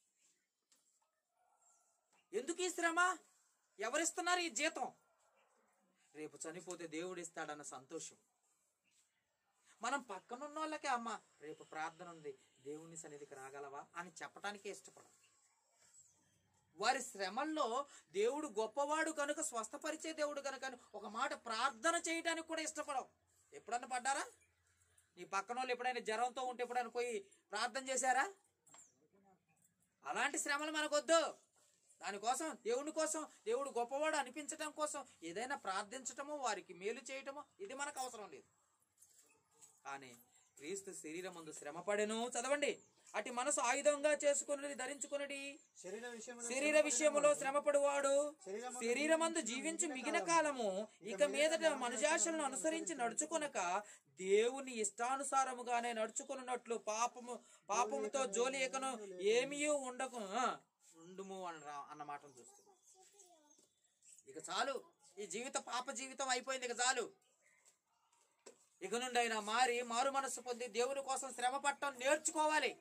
ఎందుకు ఈ శ్రమ ఎవరిస్తున్నారు ఈ జీతం రేపు చనిపోతే దేవుడు ఇస్తాడన్న సంతోషం మనం పక్కనున్న వాళ్ళకే అమ్మ రేపు ప్రార్థన ఉంది దేవుని సన్నిధికి రాగలవా అని చెప్పటానికే ఇష్టపడం వారి శ్రమల్లో దేవుడు గొప్పవాడు కనుక స్వస్థపరిచే దేవుడు కనుక అని ఒక మాట ప్రార్థన చేయడానికి కూడా ఇష్టపడం ఎప్పుడన్నా పడ్డారా నీ పక్కన వాళ్ళు ఎప్పుడైనా జ్వరంతో ఉంటే ఎప్పుడైనా పోయి ప్రార్థన చేశారా అలాంటి శ్రమలు మనకొద్దు దానికోసం దేవుని కోసం దేవుడు గొప్పవాడు అనిపించటం కోసం ఏదైనా ప్రార్థించటమో వారికి మేలు చేయటమో ఇది మనకు అవసరం లేదు కానీ క్రీస్తు శరీరం ముందు శ్రమపడెను చదవండి అటు మనసు ఆయుధంగా చేసుకున్నది ధరించుకున్నది శరీర విషయంలో శరీర విషయములో శ్రమపడువాడు శరీరమందు జీవించు మిగిలిన కాలము ఇక మీదట మనుజాశలను అనుసరించి నడుచుకొనక దేవుని ఇష్టానుసారముగానే నడుచుకున్నట్లు పాపము పాపముతో జోలియకను ఏమీ ఉండకు ఆ, ఉండుము అన్న అన్న మాటను చూస్తున్నాం ఇక చాలు ఈ జీవిత పాప జీవితం అయిపోయింది ఇక చాలు ఇక నుండి అయినా మారి మారు మనస్సు పొంది దేవుని కోసం శ్రమ పట్టడం నేర్చుకోవాలి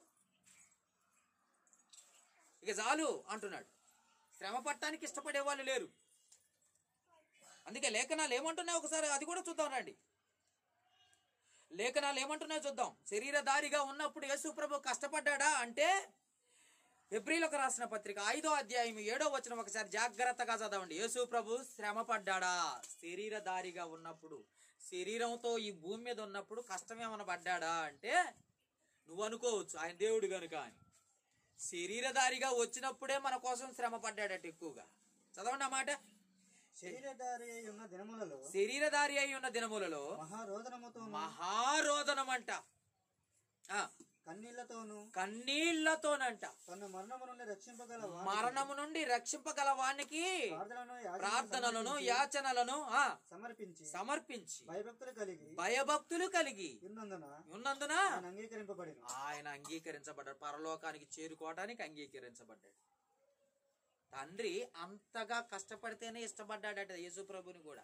ఇక చాలు అంటున్నాడు శ్రమ పట్టడానికి ఇష్టపడే వాళ్ళు లేరు అందుకే లేఖనాలు ఏమంటున్నాయి ఒకసారి అది కూడా చూద్దాం రండి లేఖనాలు ఏమంటున్నాయో చూద్దాం శరీరధారిగా ఉన్నప్పుడు యేసు ప్రభు కష్టపడ్డాడా అంటే ఎబ్రిలకు రాసిన పత్రిక ఐదో అధ్యాయం ఏడో వచనం ఒకసారి జాగ్రత్తగా చదవండి యేసు ప్రభు శ్రమ పడ్డాడా శరీరధారిగా ఉన్నప్పుడు శరీరంతో ఈ భూమి మీద ఉన్నప్పుడు కష్టమేమన్నా పడ్డాడా అంటే నువ్వు అనుకోవచ్చు ఆయన దేవుడు గనుక అని శరీరధారిగా వచ్చినప్పుడే మన కోసం శ్రమ పడ్డాడట ఎక్కువగా చదవండి ఆ మాట శరీరధారి అయి ఉన్న దినములలో శరీరధారి అయి ఉన్న దినములలో మహారోదనముతో మహారోదనమంట ఆ, కన్నీళ్లతోను కన్నీళ్లతోనంట తన మరణము నుండి రక్షింపగల వానికి మరణము నుండి రక్షింపగల వానికి ప్రార్థనలను యాజకులు ప్రార్థనలను సమర్పించి యాచనలను ఆ సమర్పించి సమర్పించి భయభక్తులు కలిగి భయభక్తులు కలిగి ఉన్నందున ఉన్నందున ఆయన అంగీకరింపబడిన ఆయన అంగీకరించబడ్డాడు పరలోకానికి చేరుకోవడానికి అంగీకరించబడ్డాడు తండ్రి అంతగా కష్టపడితేనే ఇష్టపడ్డాడట యేసు ప్రభుని కూడా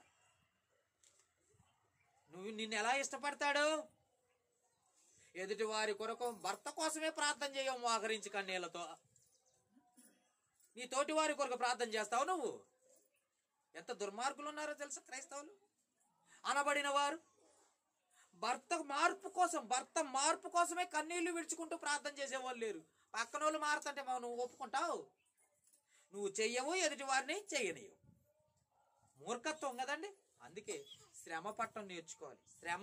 నువ్వు నిన్ను ఎలా ఇష్టపడతాడు ఎదుటి వారి కొరకు భర్త కోసమే ప్రార్థన చేయవు మోకరించి కన్నీళ్లతో నీ తోటి వారి కొరకు ప్రార్థన చేస్తావు నువ్వు ఎంత దుర్మార్గులు ఉన్నారో తెలుసా క్రైస్తవులు అనబడిన వారు భర్త మార్పు కోసం భర్త మార్పు కోసమే కన్నీళ్లు విడుచుకుంటూ ప్రార్థన చేసేవాళ్ళు లేరు పక్కన వాళ్ళు మారుతుంటే మా నువ్వు ఒప్పుకుంటావు నువ్వు చెయ్యవు ఎదుటి వారిని చెయ్యనియవు మూర్ఖత్వం కదండి అందుకే శ్రమ పట్టం నేర్చుకోవాలి శ్రమ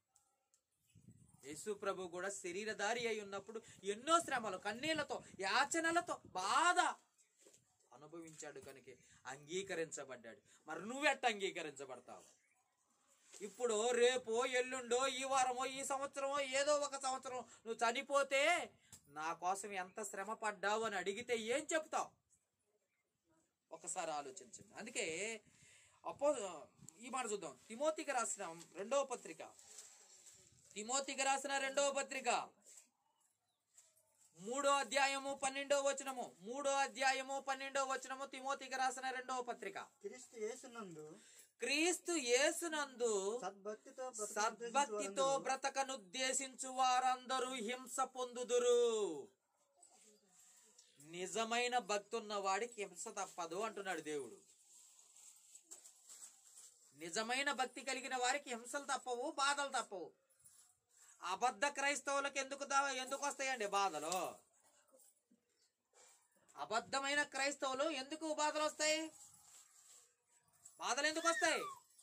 యేసు ప్రభు కూడా శరీరధారి అయి ఉన్నప్పుడు ఎన్నో శ్రమలు కన్నీళ్లతో యాచనలతో బాధ అనుభవించాడు కనుక అంగీకరించబడ్డాడు మరి నువ్వెట్ట అంగీకరించబడతావు ఇప్పుడు రేపో ఎల్లుండో ఈ వారమో ఈ సంవత్సరమో ఏదో ఒక సంవత్సరం నువ్వు చనిపోతే నా కోసం ఎంత శ్రమ పడ్డావు అని అడిగితే ఏం చెప్తావు ఒకసారి ఆలోచించండి అందుకే అపో ఈ మాట చూద్దాం తిమోతికి రాసిన రెండవ పత్రిక తిమోతికి రాసిన రెండవ పత్రిక మూడో అధ్యాయము పన్నెండో వచనము మూడో అధ్యాయము పన్నెండో వచనము తిమోతికి రాసిన రెండవ పత్రిక క్రీస్తు యేసునందు క్రీస్తు యేసునందు సద్భక్తితో సద్భక్తితో బ్రతకనుద్దేశించు వారందరూ హింస పొందుదురు నిజమైన భక్తి ఉన్న వాడికి హింస తప్పదు అంటున్నాడు దేవుడు నిజమైన భక్తి కలిగిన వారికి హింసలు తప్పవు బాధలు తప్పవు అబద్ధ క్రైస్తవులకు ఎందుకు దా- ఎందుకు వస్తాయండి బాధలు అబద్ధమైన క్రైస్తవులు ఎందుకు బాధలు వస్తాయి బాధలు ఎందుకు వస్తాయి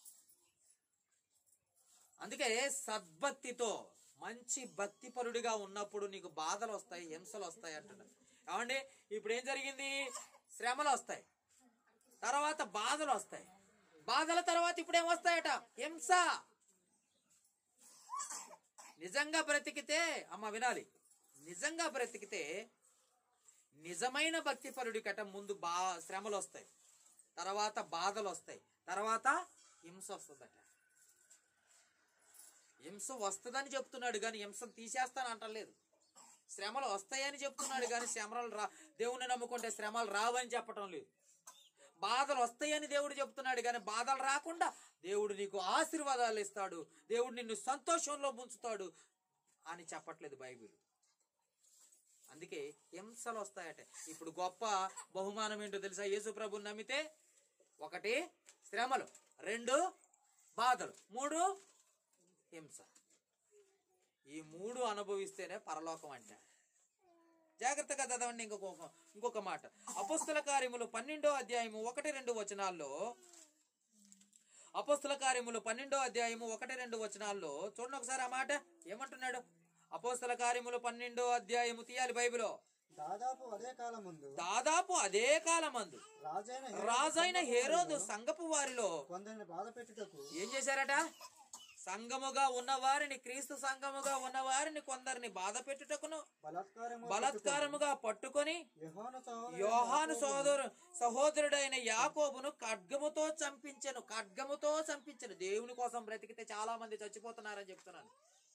అందుకే సద్భక్తితో మంచి భక్తిపరుడిగా ఉన్నప్పుడు నీకు బాధలు వస్తాయి హింసలు వస్తాయి అంటున్నాడు ఏమండి ఇప్పుడు ఏం జరిగింది శ్రమలు వస్తాయి తర్వాత బాధలు వస్తాయి బాధల తర్వాత ఇప్పుడు ఏం వస్తాయట హింస నిజంగా బ్రతికితే అమ్మ వినాలి నిజంగా బ్రతికితే నిజమైన భక్తిపరుడి కట ముందు బా శ్రమలు వస్తాయి తర్వాత బాధలు వస్తాయి తర్వాత హింస వస్తుందట హింస వస్తుందని చెప్తున్నాడు కానీ హింసను తీసేస్తాను అంటలేదు శ్రమలు వస్తాయని చెప్తున్నాడు కానీ శ్రమలు రా దేవుని నమ్ముకుంటే శ్రమలు రావని చెప్పటం లేదు బాధలు వస్తాయని దేవుడు చెప్తున్నాడు కానీ బాధలు రాకుండా దేవుడు నీకు ఆశీర్వాదాలు ఇస్తాడు దేవుడు నిన్ను సంతోషంలో ముంచుతాడు అని చెప్పట్లేదు బైబిల్ అందుకే హింసలు వస్తాయట ఇప్పుడు గొప్ప బహుమానం ఏంటో తెలుసా యేసు ప్రభుని నమ్మితే ఒకటి శ్రమలు రెండు బాధలు మూడు హింస ఈ మూడు అనుభవిస్తేనే పరలోకం అంటే జాగ్రత్తగా చదవండి ఇంకొక ఇంకొక మాట అపస్తుల కార్యములు పన్నెండో అధ్యాయము ఒకటి రెండు వచనాల్లో అపస్తుల కార్యములు పన్నెండో అధ్యాయము ఒకటి రెండు వచనాల్లో చూడండి ఒకసారి ఆ మాట ఏమంటున్నాడు అపోస్తల కార్యములు పన్నెండో అధ్యాయము తీయాలి బైబిలో దాదాపు అదే కాలం ముందు దాదాపు అదే కాలమందు రాజైన రాజైన హేరోదు సంగపు వారిలో కొందరిని బాధ పెట్టుటకు ఏం చేశారట సంఘముగా ఉన్నవారిని క్రీస్తు సంఘముగా ఉన్నవారిని కొందరిని బాధ పెట్టుటకును బలాత్కారము బలాత్కారముగా పట్టుకొని యోహాను సహోదరుడు యోహాను సోదరు సహోదరుడైన యాకోబును ఖడ్గముతో చంపించెను ఖడ్గముతో చంపించెను దేవుని కోసం బ్రతికితే చాలా మంది చచ్చిపోతున్నారని చెప్తున్నాను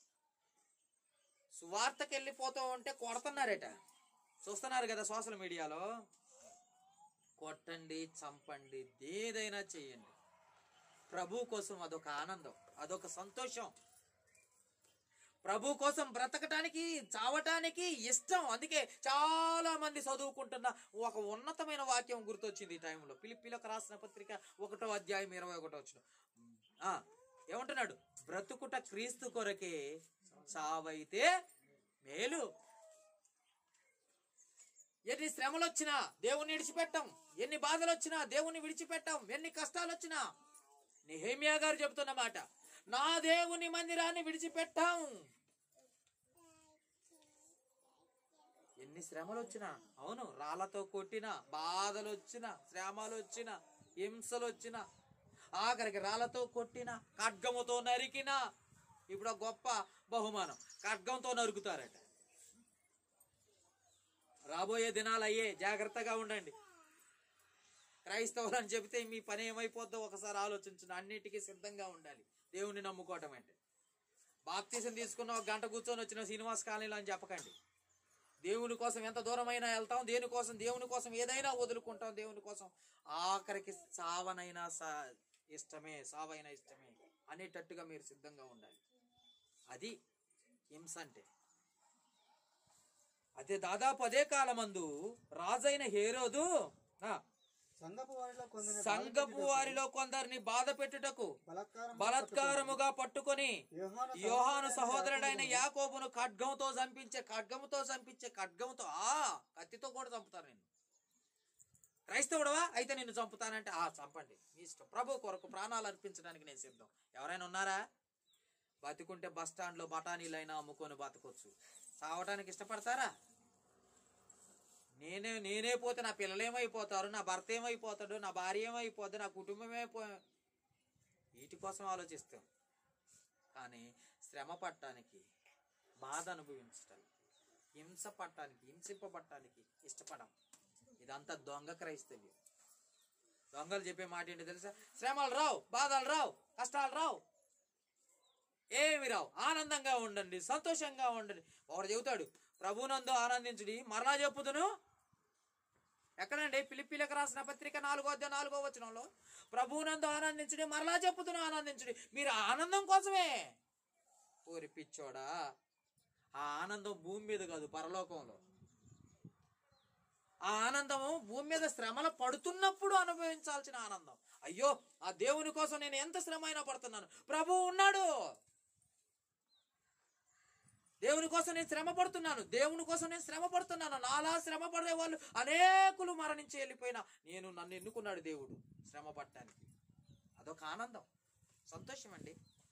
సువార్తకి వెళ్ళిపోతూ ఉంటే కొడుతున్నారట చూస్తున్నారు కదా సోషల్ మీడియాలో కొట్టండి చంపండి ఏదైనా చెయ్యండి ప్రభు కోసం అదొక ఆనందం అదొక సంతోషం ప్రభు కోసం బ్రతకటానికి చావటానికి ఇష్టం అందుకే చాలా మంది చదువుకుంటున్న ఒక ఉన్నతమైన వాక్యం గుర్తొచ్చింది ఈ టైంలో పిలిపిలకు రాసిన పత్రిక ఒకటో అధ్యాయం ఇరవై ఒకటో వచ్చిన ఆ, ఏమంటున్నాడు బ్రతుకుట క్రీస్తు కొరకే చావైతే మేలు ఎన్ని శ్రమలు వచ్చినా దేవుని విడిచిపెట్టాం ఎన్ని బాధలు వచ్చినా దేవుని విడిచిపెట్టాం ఎన్ని కష్టాలు వచ్చినా నిహేమియా గారు చెబుతున్న మాట నా దేవుని మందిరాన్ని విడిచిపెట్టాం ఎన్ని శ్రమలు వచ్చినా అవును రాళ్లతో కొట్టినా బాధలు వచ్చినా శ్రమలు వచ్చినా హింసలు వచ్చినా ఆఖరికి రాళ్లతో కొట్టినా ఖడ్గముతో నరికినా ఇప్పుడు ఒక గొప్ప బహుమానం ఖడ్గంతో నరుకుతారట రాబోయే దినాలు అయ్యే జాగ్రత్తగా ఉండండి క్రైస్తవులు అని చెబితే మీ పని ఏమైపోద్దో ఒకసారి ఆలోచించండి అన్నిటికీ సిద్ధంగా ఉండాలి దేవుని నమ్ముకోవటం అంటే బాప్తీసం తీసుకున్న ఒక గంట కూర్చొని వచ్చిన శ్రీనివాస్ కాలనీలో అని చెప్పకండి దేవుని కోసం ఎంత దూరమైనా వెళ్తాం దేని కోసం దేవుని కోసం ఏదైనా వదులుకుంటాం దేవుని కోసం ఆఖరికి సావనైనా సా ఇష్టమే సావైనా ఇష్టమే అనేటట్టుగా మీరు సిద్ధంగా ఉండాలి అది హింస అంటే అదే దాదాపు అదే కాలమందు రాజైన హేరోదు ఆ, సంగపు వారిలో కొందరిని బాధ సంఘపు పెట్టుటకు వారిలో కొందరిని బాధ పెట్టుటకు బలాత్కారం బలాత్కారముగా పట్టుకొని యోహాను యోహాను సహోదరుడైన సహోదరుడైన యాకోబును యాకోబును ఖడ్గంతో చంపించే ఖడ్గముతో చంపించే ఖడ్గముతో ఆ కత్తితో కూడా చంపుతారు నేను క్రైస్తవుడవా అయితే నిన్ను చంపుతానంటే ఆ చంపండి మీ ఇష్టం ప్రభు కొరకు ప్రాణాలు అర్పించడానికి నేను సిద్ధం ఎవరైనా ఉన్నారా బతికుంటే బస్ స్టాండ్లో బఠానీలైనా అమ్ముకొని బతకొచ్చు చావటానికి ఇష్టపడతారా నేనే నేనే పోతే నా పిల్లలు ఏమైపోతారు నా భర్త ఏమైపోతాడు నా భార్య ఏమైపోద్ది నా కుటుంబం ఏమైపో వీటి కోసం ఆలోచిస్తాం కానీ శ్రమ పట్టడానికి బాధ అనుభవించడానికి హింస పట్టడానికి హింసింపబట్టడానికి ఇష్టపడం ఇదంతా దొంగ క్రైస్తవ్యం దొంగలు చెప్పే మాట ఏంటి తెలుసా శ్రమలు రావు బాధలు రావు కష్టాలు రావు ఏమి రావు ఆనందంగా ఉండండి సంతోషంగా ఉండండి ఒకడు చెబుతాడు ప్రభునందు ఆనందించుడి మరలా చెప్పుదును ఎక్కడండి పిలిపిలకు రాసిన పత్రిక నాలుగో అధ్యాయం నాలుగో వచనంలో ప్రభువునందు ఆనందించుడి మరలా చెప్పుదును ఆనందించుడి మీరు ఆనందం కోసమే ఊరి పిచ్చోడా ఆ ఆనందం భూమి మీద కాదు పరలోకంలో ఆ ఆనందము భూమి మీద శ్రమలు పడుతున్నప్పుడు అనుభవించాల్సిన ఆనందం అయ్యో ఆ దేవుని కోసం నేను ఎంత శ్రమ అయినా పడుతున్నాను ప్రభు ఉన్నాడు దేవుని కోసం నేను శ్రమ పడుతున్నాను దేవుని కోసం నేను శ్రమ పడుతున్నాను నాలా శ్రమ పడే వాళ్ళు అనేకులు మరణించి వెళ్ళిపోయినా నేను నన్ను ఎన్నుకున్నాడు దేవుడు శ్రమ పడటానికి అదొక ఆనందం సంతోషం అండి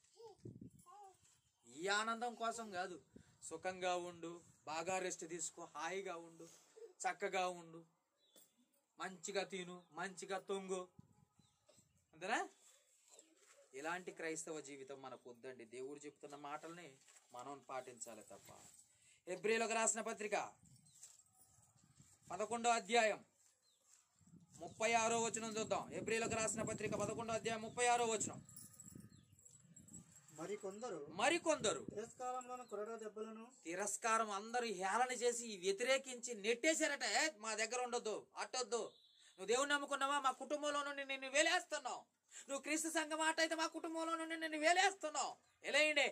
ఈ ఆనందం కోసం కాదు సుఖంగా ఉండు బాగా రెస్ట్ తీసుకో హాయిగా ఉండు చక్కగా ఉండు మంచిగా తిను మంచిగా తొంగు అంతేనా ఇలాంటి క్రైస్తవ జీవితం మనకు వద్దండి దేవుడు చెప్తున్న మాటల్ని మనం పాటించాలి తప్ప ఎబ్రిలోకి రాసిన పత్రిక పదకొండో అధ్యాయం ముప్పై ఆరో వచనం చూద్దాం ఎబ్రిలోకి రాసిన పత్రిక పదకొండో అధ్యాయం ముప్పై ఆరో వచనం మరి కొందరు మరికొందరు తిరస్కారంలోని కొరడా దెబ్బలను తిరస్కారం అందరూ హేళన చేసి వ్యతిరేకించి నెట్టేశారట "ఏ, మా దగ్గర ఉండొద్దు అట్టొద్దు నువ్వు దేవుని నమ్ముకున్నావా మా కుటుంబంలో నుండి నిన్ను వేలేస్తున్నావు నువ్వు క్రీస్తు సంఘం మాట అయితే మా కుటుంబంలో నుండి నిన్ను వేలేస్తున్నావు వెలేయండి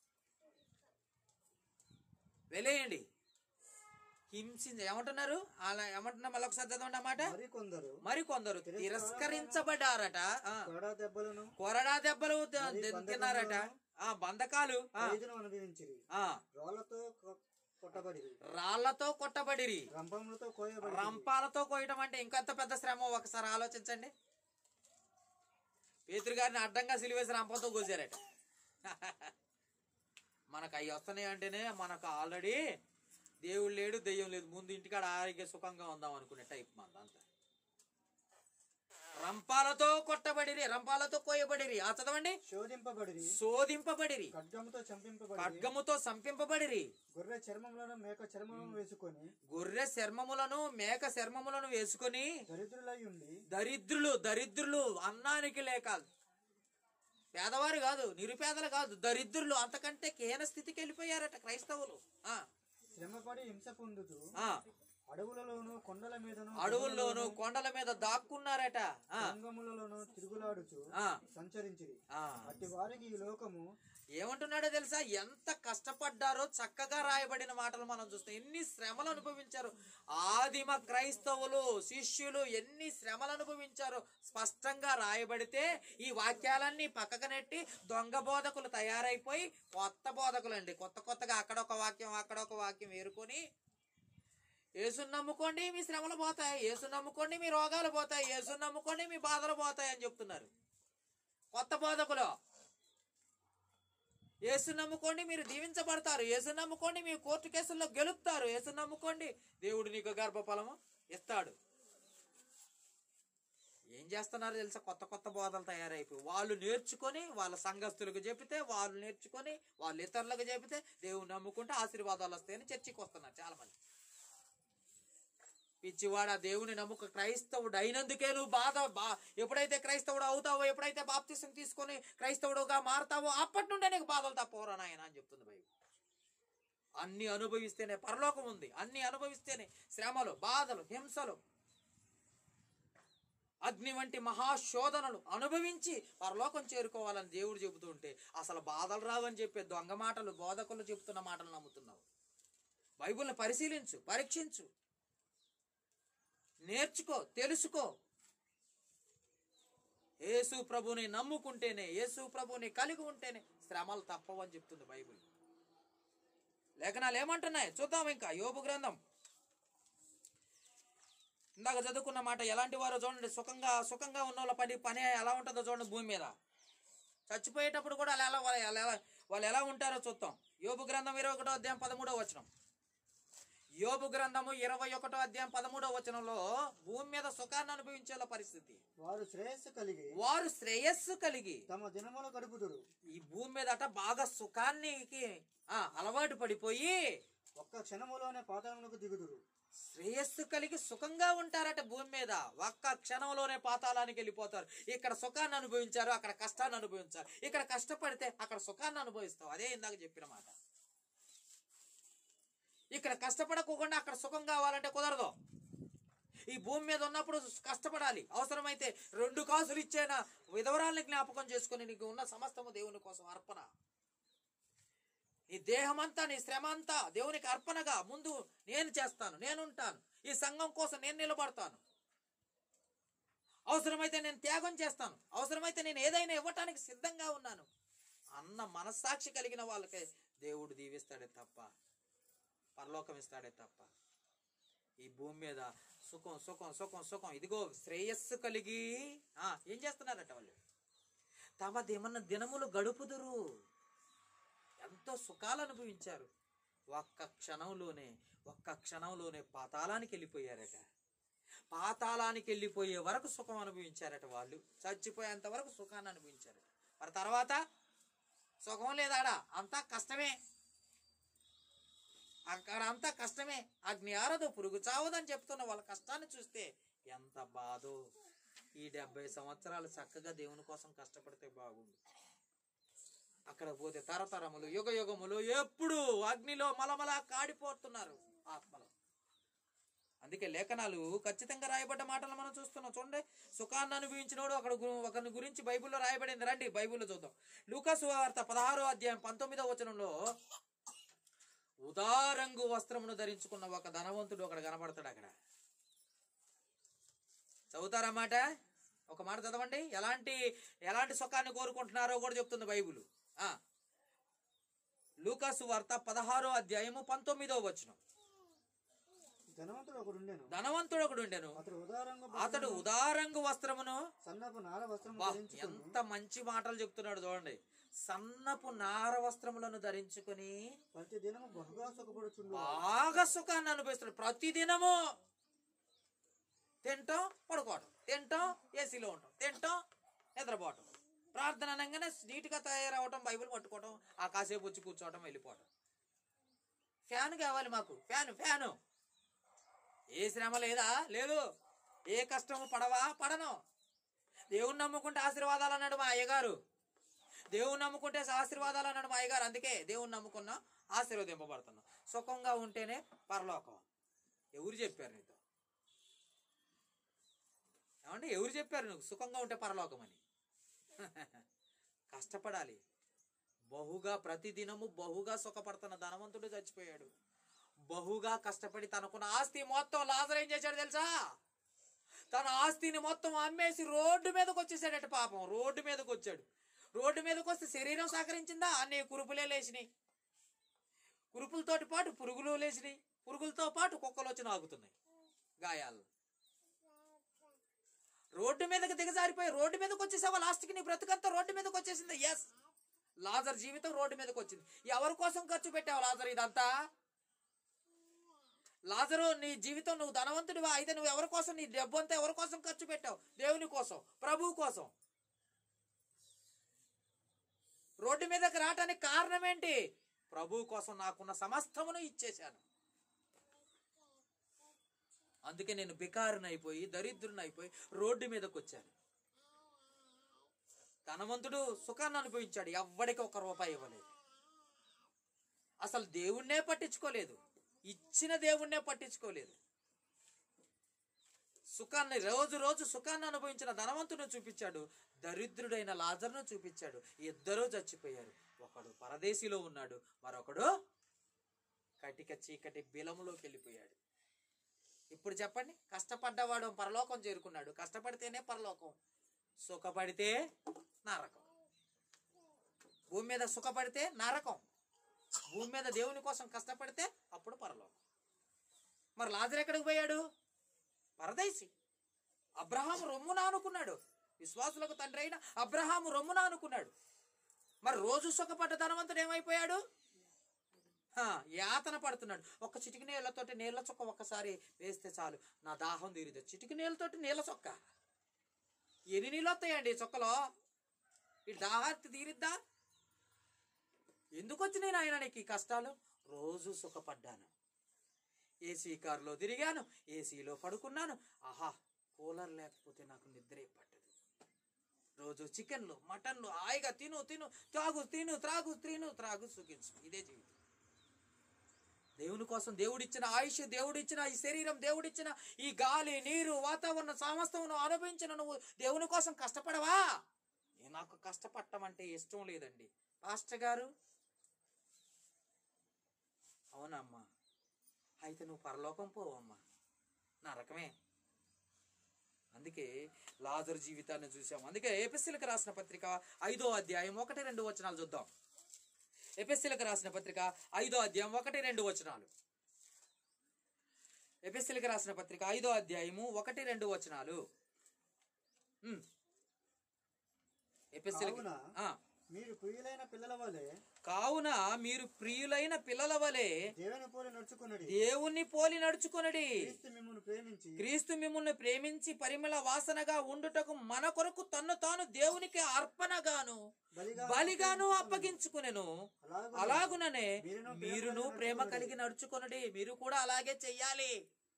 వెలేయండి హింసించ ఏమంటున్నారు అలా ఏమంటున్నా మళ్ళీ ఒకసారి చదవండి అన్నమాట మరి కొందరు మరికొందరు తిరస్కరించబడ్డారట ఆ, కొరడా దెబ్బలను కొరడా దెబ్బలు ద- మరి ద- బంధకములను తిన్నారట ఆ బంధకాలు ఆ, ఖైదును అనుభవించిరి ఆ, రాళ్లతో కొ- కొట్టబడి రాళ్లతో కొట్టబడిరి రంపములతో కోయబడి రంపాలతో కోయటం అంటే ఇంకొంత పెద్ద శ్రమ ఒకసారి ఆలోచించండి పేతురు గారిని అడ్డంగా సిలివేసి రంపంతో కోసారట మనకు అవి వస్తున్నాయి అంటేనే మనకు ఆల్రెడీ దేవుడు లేడు దెయ్యం లేదు ముందు ఇంటికాడ ఆరోగ్య సుఖంగా ఉందాం అనుకునే టైప్ మనదంతా రంపాలతో కొట్టబడిరి రంపాలతో కోయబడిరి ఆ చదవండి శోధింపబడిరి శోధింపబడిరి ఖడ్గముతో చంపింపబడి ఖడ్గముతో సంపింపబడిరి గొర్రె చర్మములను మేక చర్మములను వేసుకొని గొర్రె చర్మములను మేక చర్మములను వేసుకొని దరిద్రులై ఉండి దరిద్రులు దరిద్రులు అన్నానికి లేక పేదవారు కాదు నిరుపేదలు కాదు దరిద్రులు అంతకంటే కేన స్థితికి వెళ్ళిపోయారట క్రైస్తవులు ఆ శ్రమపడి హింస పొందుతూ ఆ అడవులలోను కొండల మీదను అడవుల్లోను కొండల మీద దాక్కున్నారట ఆ సంగములలోను తిరుగులాడుచు ఆ సంచరించిరి ఆ అట్టి వారికి ఈ లోకము ఏమంటున్నాడో తెలుసా ఎంత కష్టపడ్డారో చక్కగా రాయబడిన మాటలు మనం చూస్తాం ఎన్ని శ్రమలు అనుభవించారు ఆదిమ క్రైస్తవులు శిష్యులు ఎన్ని శ్రమలు అనుభవించారో స్పష్టంగా రాయబడితే ఈ వాక్యాలన్నీ పక్కకు నెట్టి దొంగ బోధకులు తయారైపోయి కొత్త బోధకులు అండి కొత్త కొత్తగా అక్కడొక వాక్యం అక్కడొక వాక్యం ఏరుకొని యేసుని నమ్ముకోండి మీ శ్రమలు పోతాయి యేసుని నమ్ముకోండి మీ రోగాలు పోతాయి యేసుని నమ్ముకోండి మీ బాధలు పోతాయి అని చెప్తున్నారు కొత్త బోధకులు యేసు నమ్ముకోండి మీరు దీవించబడతారు యేసు నమ్ముకోండి మీ కోర్టు కేసుల్లో గెలుపుతారు యేసు నమ్ముకోండి దేవుడు నీకు గర్భఫలము ఇస్తాడు ఏం చేస్తున్నారు తెలుసా కొత్త కొత్త బోధలు తయారైపోయి వాళ్ళు నేర్చుకొని వాళ్ళ సంఘస్థులకు చెబితే వాళ్ళు నేర్చుకొని వాళ్ళు ఇతరులకు చెబితే దేవుడు నమ్ముకుంటే ఆశీర్వాదాలు వస్తాయని చర్చికి వస్తున్నారు చాలా మంది పిచ్చివాడ దేవుని నమ్ముక క్రైస్తవుడు అయినందుకే నువ్వు బాధ బా ఎప్పుడైతే క్రైస్తవుడు అవుతావో ఎప్పుడైతే బాప్తిసం తీసుకొని క్రైస్తవుడుగా మారతావో అప్పటి నుండే నీకు బాధలు తప్పవరా నాయన అని చెప్తుంది బైబిల్ అన్ని అనుభవిస్తేనే పరలోకం ఉంది అన్ని అనుభవిస్తేనే శ్రమలు బాధలు హింసలు అగ్ని వంటి మహాశోధనలు అనుభవించి పరలోకం చేరుకోవాలని దేవుడు చెబుతూ ఉంటే అసలు బాధలు రావని చెప్పే దొంగ మాటలు బోధకులు చెబుతున్న మాటలు నమ్ముతున్నావు బైబిల్ని పరిశీలించు పరీక్షించు నేర్చుకో తెలుసుకో యేసు ప్రభుని నమ్ముకుంటేనే యేసు ప్రభుని కలిగి ఉంటేనే శ్రమలు తప్పవని చెప్తుంది బైబిల్ లేఖనాలు ఏమంటున్నాయి చూద్దాం ఇంకా యోబు గ్రంథం ఇందాక చదువుకున్న మాట ఎలాంటి వారో చూడండి సుఖంగా సుఖంగా ఉన్న వాళ్ళ పని పని ఎలా ఉంటుందో చూడండి భూమి మీద చచ్చిపోయేటప్పుడు కూడా అలా ఎలా వాళ్ళు ఎలా వాళ్ళు ఎలా ఉంటారో చూద్దాం యోబు గ్రంథం ఇరవై ఒకటో అధ్యాయం పదమూడో వచనం యోబు గ్రంథము ఇరవై ఒకటో అధ్యాయం పదమూడో వచనంలో భూమి మీద సుఖాన్ని అనుభవించే వాళ్ళ పరిస్థితి వారు శ్రేయస్సు కలిగి వారు శ్రేయస్సు కలిగి తమ దినములు గడుపుదురు ఈ భూమి మీద అట బాగా సుఖానికి ఆ, అలవాటు పడిపోయి ఒక్క క్షణములోనే పాతాళములకు దిగుదురు శ్రేయస్సు కలిగి సుఖంగా ఉంటారట భూమి మీద ఒక్క క్షణంలోనే పాతాళానికి వెళ్ళిపోతారు ఇక్కడ సుఖాన్ని అనుభవించారు అక్కడ కష్టాన్ని అనుభవించారు ఇక్కడ కష్టపడితే అక్కడ సుఖాన్ని అనుభవిస్తావు అదే ఇందాక చెప్పిన మాట ఇక్కడ కష్టపడకోకుండా అక్కడ సుఖం కావాలంటే కుదరదు ఈ భూమి మీద ఉన్నప్పుడు కష్టపడాలి అవసరమైతే రెండు కాసులు ఇచ్చేనా విధవరాల్ని జ్ఞాపకం చేసుకుని నీకు ఉన్న సమస్తము దేవుని కోసం అర్పణ నీ దేహమంతా నీ శ్రమ అంతా దేవునికి అర్పణగా ముందు నేను చేస్తాను నేను ఉంటాను ఈ సంఘం కోసం నేను నిలబడతాను అవసరమైతే నేను త్యాగం చేస్తాను అవసరమైతే నేను ఏదైనా ఇవ్వటానికి సిద్ధంగా ఉన్నాను అన్న మనస్సాక్షి కలిగిన వాళ్ళకి దేవుడు దీవిస్తాడే తప్ప పరలోకం ఇస్తాడే తప్ప ఈ భూమి మీద సుఖం సుఖం సుఖం సుఖం ఇదిగో శ్రేయస్సు కలిగి ఆ, ఏం చేస్తున్నారట వాళ్ళు తమ దిమన దినములు గడుపుదురు ఎంతో సుఖాలు అనుభవించారు ఒక్క క్షణంలోనే ఒక్క క్షణంలోనే పాతాళానికి వెళ్ళిపోయారట పాతాళానికి వెళ్ళిపోయే వరకు సుఖం అనుభవించారట వాళ్ళు చచ్చిపోయేంత వరకు సుఖాన్ని అనుభవించారట మరి తర్వాత సుఖం లేదాడా అంతా కష్టమే అక్కడ అంతా కష్టమే అగ్ని ఆరదు పురుగు చావదని చెప్తున్న వాళ్ళ కష్టాన్ని చూస్తే ఎంత బాధో ఈ డెబ్బై సంవత్సరాలు చక్కగా దేవుని కోసం కష్టపడితే బాగుండు అక్కడ పోతే తరతరములు యుగ యుగములు ఎప్పుడు అగ్నిలో మలమల కాడిపోతున్నారు ఆత్మలు అందుకే లేఖనాలు ఖచ్చితంగా రాయబడ్డ మాటలు మనం చూస్తున్నాం చూడండి సుఖాన్ని అనుభవించినోడు అక్కడ గు- ఒకరిని గురించి బైబిల్లో రాయబడింది రండి బైబిల్లో చూద్దాం లూకాసు వార్త పదహారో అధ్యాయం పంతొమ్మిదో వచనంలో ఉదారంగు వస్త్రమును ధరించుకున్న ఒక ధనవంతుడు అక్కడ కనబడతాడు అక్కడ చదువుతారా మాట ఒక మాట చదవండి ఎలాంటి ఎలాంటి సుఖాన్ని కోరుకుంటున్నారో కూడా చెప్తుంది బైబిల్ ఆ లూకాసు వార్త పదహారో అధ్యాయము పంతొమ్మిదో వచనం ధనవంతుడు ఒకడు ఉండెను ధనవంతుడు ఒకడు ఉండెను అతడు ఉదారంగా అతడు ఉదారంగు వస్త్రమును సన్నపు నార వస్త్రం బా, ధరించుకుని ఎంత మంచి మాటలు చెప్తున్నాడు చూడండి సన్నపు నార వస్త్రములను ధరించుకొని ప్రతి దినము బహుగా సుఖపడుచుండు బాగా సుఖాన్ని అనుభవిస్తాడు ప్రతిదినము తింటాం పడుకోవటం తింటాం ఏసీలో ఉంటాం తింటాం నిద్రపోవటం ప్రార్థన అనగానే నీట్గా తయారవటం బైబిల్ పట్టుకోవటం ఆ కాసేపు వచ్చి కూర్చోవటం వెళ్ళిపోవటం ఫ్యాన్ కావాలి మాకు ఫ్యాన్ ఫ్యాను ఏ శ్రమ లేదా లేదు ఏ కష్టము పడవా పడను దేవుని నమ్ముకుంటే ఆశీర్వాదాలు అన్నాడు మా అయ్యగారు దేవుని నమ్ముకుంటే ఆశీర్వాదాలు అన్నాడు మా అయ్యగారు అందుకే దేవుని నమ్ముకున్నా ఆశీర్వదింపబడుతున్నాం సుఖంగా ఉంటేనే పరలోకం ఎవరు చెప్పారు నీతో ఏమంటే ఎవరు చెప్పారు నువ్వు సుఖంగా ఉంటే పరలోకం అని కష్టపడాలి బహుగా ప్రతిదినము బహుగా సుఖపడుతున్న ధనవంతుడు చచ్చిపోయాడు బహుగా కష్టపడి తనకున్న ఆస్తి మొత్తం లాజర్ ఏం చేశాడు తెలుసా తన ఆస్తిని మొత్తం అమ్మేసి రోడ్డు మీదకి వచ్చేసాడట పాపం రోడ్డు మీదకి వచ్చాడు రోడ్డు మీదకి వస్తే శరీరం సహకరించిందా అన్ని కురుపులే లేచినాయి కురుపులతోటి పాటు పురుగులు లేచినాయి పురుగులతో పాటు కుక్కలు వచ్చి నాగుతున్నాయి గాయాలు రోడ్డు మీదకి దిగజారిపోయి రోడ్డు మీదకి వచ్చేసావా లాస్ట్కి నీ బ్రతుకంతా రోడ్డు మీదకి వచ్చేసింది ఎస్ లాజర్ జీవితం రోడ్డు మీదకి వచ్చింది ఎవరి కోసం ఖర్చు పెట్టావు లాజర్ ఇదంతా లాజరు నీ జీవితం నువ్వు ధనవంతుడివా అయితే నువ్వు ఎవరి కోసం నీ డబ్బు అంతా ఎవరి కోసం ఖర్చు పెట్టావు దేవుని కోసం ప్రభువు కోసం రోడ్డు మీదకి రావటానికి కారణం ఏంటి ప్రభువు కోసం నాకున్న సమస్తమును ఇచ్చేశాను అందుకే నేను బికారునైపోయి దరిద్రునైపోయి రోడ్డు మీదకి వచ్చాను ధనవంతుడు సుఖాన్ని అనుభవించాడు ఎవ్వడికి ఒక రూపాయి ఇవ్వలేదు అసలు దేవుణ్ణే పట్టించుకోలేదు ఇచ్చిన దేవుణ్ణే పట్టించుకోలేదు సుఖాన్ని రోజు రోజు సుఖాన్ని అనుభవించిన ధనవంతుడు చూపించాడు దరిద్రుడైన లాజర్ను చూపించాడు ఇద్దరూ చచ్చిపోయారు ఒకడు పరదేశిలో ఉన్నాడు మరొకడు కటిక చీకటి బిలములోకి వెళ్ళిపోయాడు ఇప్పుడు చెప్పండి కష్టపడ్డవాడు పరలోకం చేరుకున్నాడు కష్టపడితేనే పరలోకం సుఖపడితే నరకం భూమి మీద సుఖపడితే నరకం భూమి మీద దేవుని కోసం కష్టపడితే అప్పుడు పరలోకం మరి లాజర్ ఎక్కడికి పోయాడు పరదేశి అబ్రహాము రొమ్మున అనుకున్నాడు విశ్వాసులకు తండ్రి అయిన అబ్రహాము రొమ్మున అనుకున్నాడు మరి రోజు సుఖపడ్డ ధనవంతుడు ఏమైపోయాడు హా, యాతన పడుతున్నాడు ఒక్క చిటికి నీళ్ళతోటి నీళ్ళ చొక్క ఒక్కసారి వేస్తే చాలు నా దాహం తీరుతుంది చిటికి నీళ్ళతోటి నీళ్ళ చొక్క ఎన్ని నీళ్ళు వస్తాయండి ఈ చొక్కలో ఈ దాహార్తి తీరిద్దా ఎందుకు వచ్చినాయి నాయన నీకు ఈ కష్టాలు రోజు సుఖపడ్డాను ఏసీ కారులో తిరిగాను ఏసీలో పడుకున్నాను ఆహా కూలర్ లేకపోతే నాకు నిద్రే పట్టదు రోజు చికెన్లు మటన్లు హాయిగా తిను తిను తాగు తిను త్రాగు తిను త్రాగు సుఖించు ఇదే జీవితం దేవుని కోసం దేవుడిచ్చిన ఆయుష్ దేవుడిచ్చిన ఈ శరీరం దేవుడిచ్చిన ఈ గాలి నీరు వాతావరణం సమస్తమును అనుభవించిన నువ్వు దేవుని కోసం కష్టపడవా ఏ నాకు కష్టపడటం అంటే ఇష్టం లేదండి పాస్టర్ గారు అవునమ్మా అయితే నువ్వు పరలోకం పోవమ్మా నరకమే అందుకే లాజర్ జీవితాన్ని చూసాం అందుకే ఏపిస్సులకు రాసిన పత్రిక ఐదో అధ్యాయం ఒకటి రెండు వచనాలు చూద్దాం ఎపిస్సిలకు రాసిన పత్రిక ఐదో అధ్యాయం ఒకటి రెండు వచనాలు ఎపిస్సిలకు రాసిన పత్రిక ఐదో అధ్యాయము ఒకటి రెండు వచనాలు ఉమ్. ఎపిస్సిలకి కావున ఆ. మీరు ప్రియులైన పిల్లల వలె కావున మీరు ప్రియులైన పిల్లల వలె దేవుని పోలి నడుచుకున్నది దేవుణ్ణి పోలి నడుచుకొనడి క్రీస్తు మిమ్మల్ని ప్రేమించి క్రీస్తు మిమ్మల్ని ప్రేమించి పరిమళ వాసనగా ఉండుటకు మన కొరకు తన్ను తాను దేవునికి అర్పణగాను బలిగా బలిగాను అప్పగించుకునేను అలాగున అలాగుననే మీరును ప్రేమ మీరును కలిగి ప్రేమ నడుచుకొనుడి. కలిగి నడుచుకొనడి మీరు కూడా అలాగే చెయ్యాలి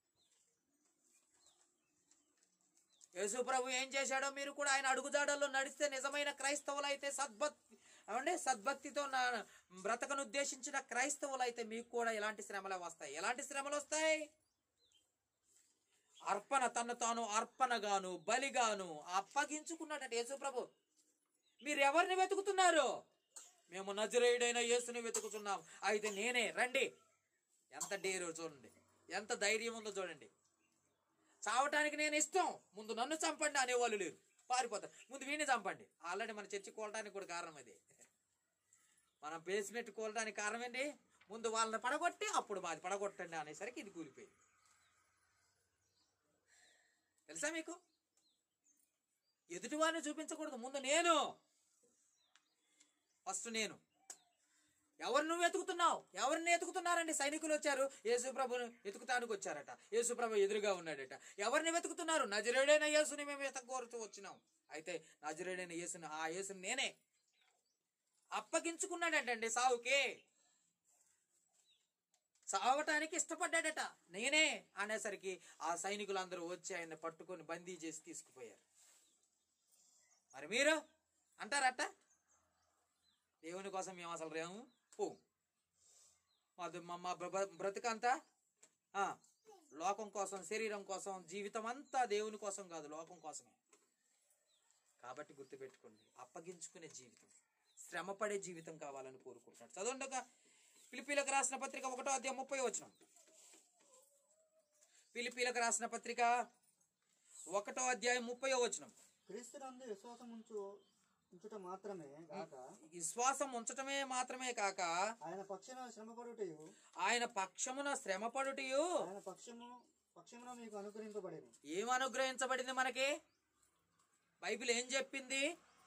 యేసు ప్రభు ఏం చేశాడో మీరు కూడా ఆయన అడుగుజాడల్లో నడిస్తే నిజమైన క్రైస్తవులు అయితే సద్భక్తి అవండి సద్భక్తితో నా బ్రతకను ఉద్దేశించిన క్రైస్తవులు అయితే మీకు కూడా ఎలాంటి శ్రమలు వస్తాయి ఎలాంటి శ్రమలు వస్తాయి అర్పణ తను తాను అర్పణగాను బలిగాను అప్పగించుకున్నాడట యేసు ప్రభు మీరు ఎవరిని వెతుకుతున్నారు మేము నజరేయుడైన యేసుని వెతుకుతున్నాం అయితే నేనే రండి ఎంత డేరు చూడండి ఎంత ధైర్యం ఉందో చూడండి చావటానికి నేను ఇష్టం ముందు నన్ను చంపండి అనేవాళ్ళు లేరు పారిపోతారు ముందు వీడిని చంపండి ఆల్రెడీ మన చర్చి కోలటానికి కూడా కారణం అది మనం బేస్మెంట్ కోలటానికి కారణం ఏంటి ముందు వాళ్ళని పడగొట్టి అప్పుడు మాది పడగొట్టండి అనేసరికి ఇది కూలిపోయింది తెలుసా మీకు ఎదుటివారిని చూపించకూడదు ముందు నేను ఫస్ట్ నేను ఎవరు నువ్వు వెతుకుతున్నావు ఎవరిని వెతుకుతున్నారండి సైనికులు వచ్చారు యేసుప్రభుని వెతుకుతానికి వచ్చారట యేసుప్రభు ఎదురుగా ఉన్నాడట ఎవరిని వెతుకుతున్నారు నజరేడైన యేసుని మేము వెతకూరుతూ వచ్చినాం అయితే నజరేడైన యేసుని ఆ యేసుని నేనే అప్పగించుకున్నాడటండి సావుకి సావటానికి ఇష్టపడ్డాడట నేనే అనేసరికి ఆ సైనికులందరూ వచ్చి ఆయన పట్టుకొని బందీ చేసి తీసుకుపోయారు మరి మీరు అంటారట దేవుని కోసం మేము అసలు రేము పో మాది మా మా బ్ర- బ్రతుకంతా ఆ, లోకం కోసం శరీరం కోసం జీవితం అంతా దేవుని కోసం కాదు లోకం కోసమే కాబట్టి గుర్తుపెట్టుకోండి అప్పగించుకునే జీవితం శ్రమపడే జీవితం కావాలని కోరుకుంటున్నాడు చదవండి ఒక పిలిపిలకు రాసిన పత్రిక ఒకటో అధ్యాయం ముప్పై వచ్చిన పిలిపిలకు రాసిన పత్రిక ఒకటో అధ్యాయం ముప్పై వచనం క్రీస్తునందు విశ్వాసం ఉంచు ఉంచుట మాత్రమే కాక విశ్వాసం ఉంచటమే మాత్రమే కాక ఆయన పక్షమున శ్రమపడుటయు ఆయన పక్షమున శ్రమపడుటయు ఆయన పక్షము పక్షమున మీకు అనుగ్రహింపబడేను ఏం అనుగ్రహించబడింది మనకి బైబిల్ ఏం చెప్పింది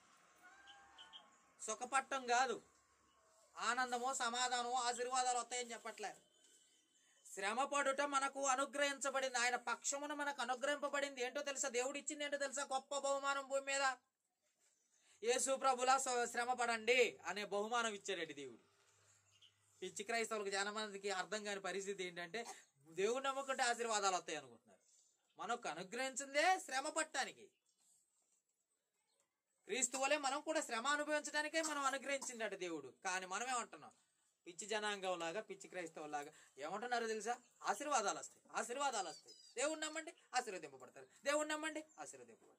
సుఖపట్టం కాదు ఆనందమో సమాధానమో ఆశీర్వాదాలు వస్తాయని చెప్పట్లే శ్రమపడుట మనకు అనుగ్రహించబడింది ఆయన పక్షమున మనకు అనుగ్రహింపబడింది ఏంటో తెలుసా దేవుడు ఇచ్చింది ఏంటో తెలుసా గొప్ప బహుమానం భూమి మీద యేసు ప్రభులా స్వ- శ్రమపడండి అనే బహుమానం ఇచ్చాడండి దేవుడు పిచ్చి క్రైస్తవులకు చాలా మందికి అర్థం కాని పరిస్థితి ఏంటంటే దేవుడు నమ్ముకుంటే ఆశీర్వాదాలు వస్తాయి అనుకుంటున్నారు మనకు అనుగ్రహించిందే శ్రమ పట్టడానికి క్రీస్తు వలె మనం కూడా శ్రమ అనుభవించడానికే మనం అనుగ్రహించిందట దేవుడు కానీ మనం ఏమంటున్నాం పిచ్చి జనాంగం లాగా పిచ్చి క్రైస్తవం లాగా ఏమంటున్నారో తెలుసా ఆశీర్వాదాలు వస్తాయి ఆశీర్వాదాలు వస్తాయి దేవుడు నమ్మండి ఆశీర్వదింపబడతారు దేవుడు నమ్మండి ఆశీర్వదింపబడతారు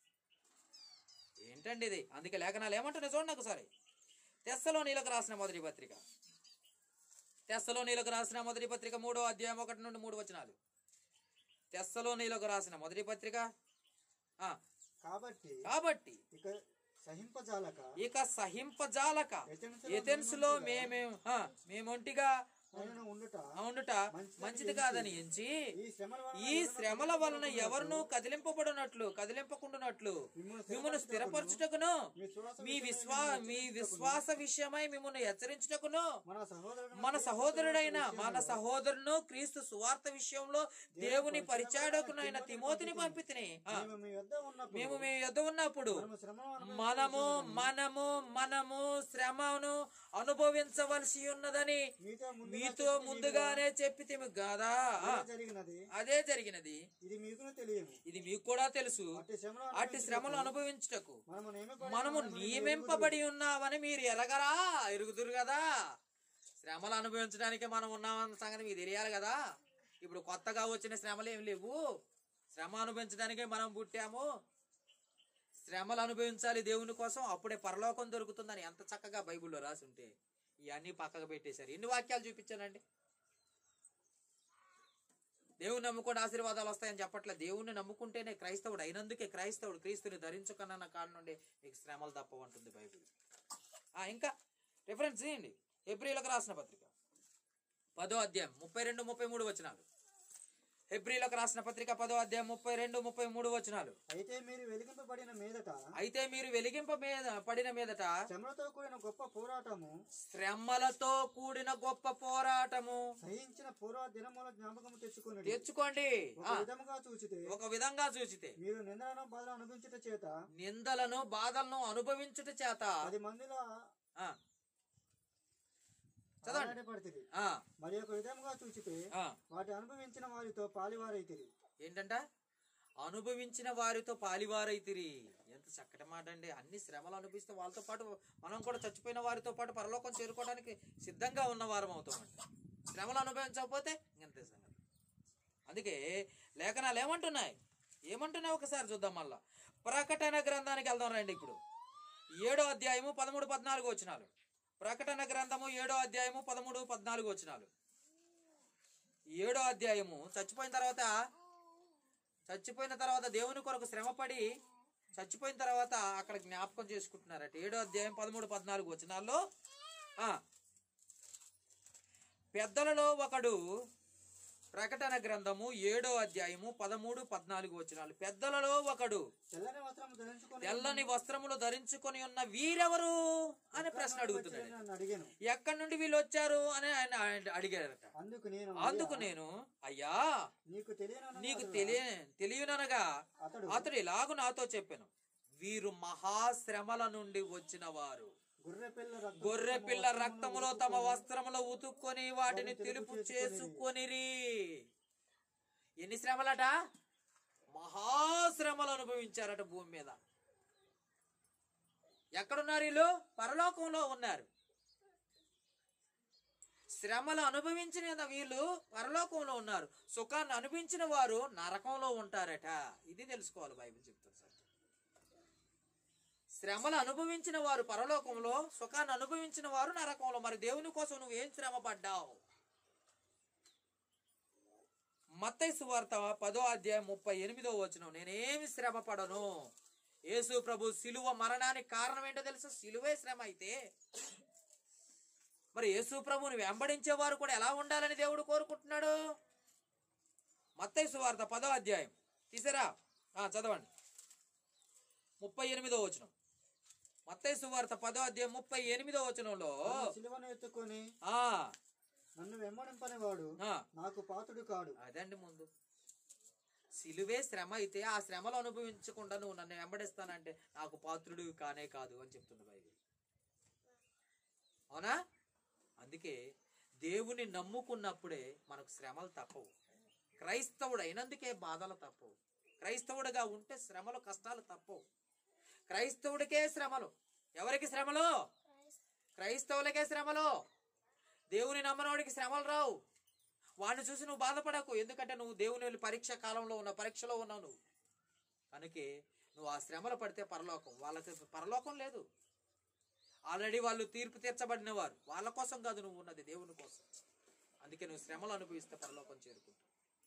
ఏంటండి ఇది అందుకే లేఖనాలు ఏమంటున్నాయి చూడండి ఒకసారి తెస్సలో నీలకు రాసిన మొదటి పత్రిక తెస్సలో నీలకు రాసిన మొదటి పత్రిక మూడో అధ్యాయం ఒకటి నుండి మూడు వచనాలు తెస్సలో నీలకు రాసిన మొదటి పత్రిక ఆ, కాబట్టి కాబట్టి ఇక సహింపజాలక ఇక సహింపజాలక ఎథెన్సులో ఎథెన్సులో మేమే ఆ, మేమొంటిగా ఆయనను ఉండుట ఉండుట మంచిది కాదని ఎంచి ఈ శ్రమల వలన ఈ శ్రమల వలన ఎవరును కదిలింపబడినట్లు కదిలింపకుండానట్లు మిమ్మల్ని స్థిరపరచుటకును మీ విశ్వాస మీ విశ్వా మీ విశ్వాస విషయమై మిమ్మల్ని హెచ్చరించుటకును మన సహోదరుడు మన సహోదరుడైన మన సహోదరును క్రీస్తు సువార్త విషయంలో దేవుని పరిచాడకునైన తిమోతిని పంపితిని ఆ, మేము మీ యొద్ద ఉన్నప్పుడు మేము మీ యొద్ద ఉన్నప్పుడు మనము శ్రమను మనము మనము మనము శ్రమను అనుభవించవలసి ఉన్నదని మీతో ముందుగా మీతో చెప్పి ముందుగానే చెప్పితిమి కదా ఆ, ఇదే జరిగినది అదే జరిగినది ఇది మీకు తెలియదు ఇది మీకు కూడా తెలుసు అట్టి శ్రమను అట్టి శ్రమలు అనుభవించుటకు మనము నియమింపబడి మనము ఉన్నామని మీరు నియమింపబడి ఉన్నామని మీరు ఎరగరా ఎరుగుదురు కదా శ్రమలు అనుభవించడానికి మనం ఉన్నామన్న సంగతి మీకు తెలియాలి కదా ఇప్పుడు కొత్తగా వచ్చిన శ్రమలు ఏమి లేవు శ్రమ అనుభవించడానికే మనం పుట్టాము శ్రమలు అనుభవించాలి దేవుని కోసం అప్పుడే పరలోకం దొరుకుతుందని ఎంత చక్కగా బైబిల్లో రాసి ఉంటే ఇవన్నీ పక్కకు పెట్టేశారు ఎన్ని వాక్యాలు చూపించానండి దేవుని నమ్ముకుంటే ఆశీర్వాదాలు వస్తాయని చెప్పట్లే దేవుణ్ణి నమ్ముకుంటేనే క్రైస్తవుడు అయినందుకే క్రైస్తవుడు క్రీస్తుని ధరించుకున్న కాడ నుండి మీకు శ్రమలు తప్పవంటుంది బైబిల్ ఆ, ఇంకా రిఫరెన్స్ చేయండి హెబ్రిలకు రాసిన పత్రిక పదో అధ్యాయం ముప్పై రెండు ముప్పై మూడు వచనాలు హెబ్రిలకు రాసిన పత్రిక పదో అధ్యాయం ముప్పై రెండు ముప్పై మూడు వచనాలు అయితే మీరు వెలిగింపబడిన మీదట అయితే మీరు వెలిగింప మీద పడిన మీదట శ్రమలతో కూడిన గొప్ప పోరాటము శ్రమలతో కూడిన గొప్ప పోరాటము సహించిన పూర్వ దినముల జ్ఞాపకము తెచ్చుకుని తెచ్చుకోండి ఒక ఆ, విధముగా చూచితే ఒక విధంగా చూచితే మీరు నిందలను బాధలు అనుభవించుట చేత నిందలను బాధలను అనుభవించుట చేత పది మందిలో ఆ, చదవండి. పడుతుంది ఆ, మరి ఒక విధముగా చూచితే ఆ. వాటి అనుభవించిన వారితో పాలివారైతిరి ఏంటంట అనుభవించిన వారితో పాలివారైతిరి ఎంత చక్కటి మాట అండి అన్ని శ్రమలు అనుభవిస్తే వాళ్ళతో పాటు మనం కూడా చచ్చిపోయిన వారితో పాటు పరలోకం చేరుకోవడానికి సిద్ధంగా ఉన్న వారం అవుతామండి శ్రమలు అనుభవించకపోతే ఇంకంతే సంగతి అందుకే లేఖనాలు ఏమంటున్నాయి ఏమంటున్నాయి ఒకసారి చూద్దాం మళ్ళా ప్రకటన గ్రంథానికి వెళ్దాం రండి ఇప్పుడు ఏడో అధ్యాయము పదమూడు పద్నాలుగు వచ్చినాలు ప్రకటన గ్రంథము ఏడో అధ్యాయము పదమూడు పద్నాలుగు వచ్చినాలు ఏడో అధ్యాయము చచ్చిపోయిన తర్వాత చచ్చిపోయిన తర్వాత దేవుని కొరకు శ్రమపడి చచ్చిపోయిన తర్వాత అక్కడ జ్ఞాపకం చేసుకుంటున్నారట ఏడో అధ్యాయం పదమూడు పద్నాలుగు వచనాల్లో ఆ, పెద్దలలో ఒకడు ప్రకటన గ్రంథము ఏడో అధ్యాయము పదమూడు పద్నాలుగు వచనాలు పెద్దలలో ఒకడు తెల్లని వస్త్రము ధరించుకొని తెల్లని వస్త్రములు ధరించుకొని ఉన్న వీరెవరు అని ప్రశ్న అడుగుతున్నాడు నన్ను అడిగాను ఎక్కడి నుండి వీళ్ళు వచ్చారు అని ఆయన ఆయన అడిగారట అందుకు నేను అందుకు అయ్యా, నేను అయ్యా నీకు తెలియను నీకు తెలియ తెలియననగా అతడు అతడు ఇలాగు నాతో చెప్పాను వీరు మహాశ్రమల నుండి వచ్చిన వారు గొర్రె పిల్ల రక్తము గొర్రె తమ పిల్ల వస్త్రములో రక్తములో తమ వస్త్రములో ఉతుక్కొని వాటిని తెలుపు చేసుకొనిరి ఎన్ని శ్రమలట మహాశ్రమలు అనుభవించారట భూమి మీద ఎక్కడున్నారు వీళ్ళు పరలోకంలో ఉన్నారు శ్రమలు అనుభవించిన వీళ్ళు పరలోకంలో ఉన్నారు సుఖాన్ని అనుభవించిన వారు నరకంలో ఉంటారట ఇది తెలుసుకోవాలి బైబిల్ చెప్తుంది సార్ శ్రమలు అనుభవించిన వారు పరలోకంలో సుఖాన్ని అనుభవించిన వారు నరకంలో మరి దేవుని కోసం నువ్వు ఏం శ్రమ పడ్డావు మత్తయి సువార్త పదో అధ్యాయం ముప్పై ఎనిమిదో వచనం నేనేమి శ్రమ పడను యేసు ప్రభు సిలువ మరణానికి కారణం ఏంటో తెలుసా సిలువే శ్రమ అయితే మరి యేసు ప్రభుని వెంబడించే వారు కూడా ఎలా ఉండాలని దేవుడు కోరుకుంటున్నాడు మత్తయి సువార్త పదో అధ్యాయం తీసారా ఆ, చదవండి ముప్పై ఎనిమిదో వచనం మత్తయి సువార్త పదో అధ్యాయం ముప్పై ఎనిమిదో వచనంలో తన సిలువను ఎత్తుకొని ఆ నన్ను వెంబడింపని వాడు ఆ, నాకు పాతుడు కాడు అదండి ముందు సిలువే శ్రమ అయితే ఆ శ్రమలు అనుభవించకుండా నువ్వు నన్ను వెంబడిస్తానంటే నాకు పాత్రుడు కానే కాదు అని చెప్తుంది బైబిల్ అవునా అందుకే దేవుని నమ్ముకున్నప్పుడే మనకు శ్రమలు తప్పవు క్రైస్తవుడు అయినందుకే బాధలు తప్పవు క్రైస్తవుడిగా ఉంటే శ్రమలు కష్టాలు తప్పవు క్రైస్తవుడికే శ్రమలు ఎవరికి శ్రమలు క్రైస్తవులకే శ్రమలు దేవుని నమ్మనోడికి శ్రమలు రావు వాడిని చూసి నువ్వు బాధపడకు ఎందుకంటే నువ్వు దేవుని వెళ్ళి పరీక్ష కాలంలో ఉన్న పరీక్షలో ఉన్నావు నువ్వు కనుకే నువ్వు ఆ శ్రమలు పడితే పరలోకం వాళ్ళకి పరలోకం లేదు ఆల్రెడీ వాళ్ళు తీర్పు తీర్చబడిన వారు వాళ్ళ కోసం కాదు నువ్వు ఉన్నది దేవుని కోసం అందుకే నువ్వు శ్రమలు అనుభవిస్తే పరలోకం చేరుకుంటావు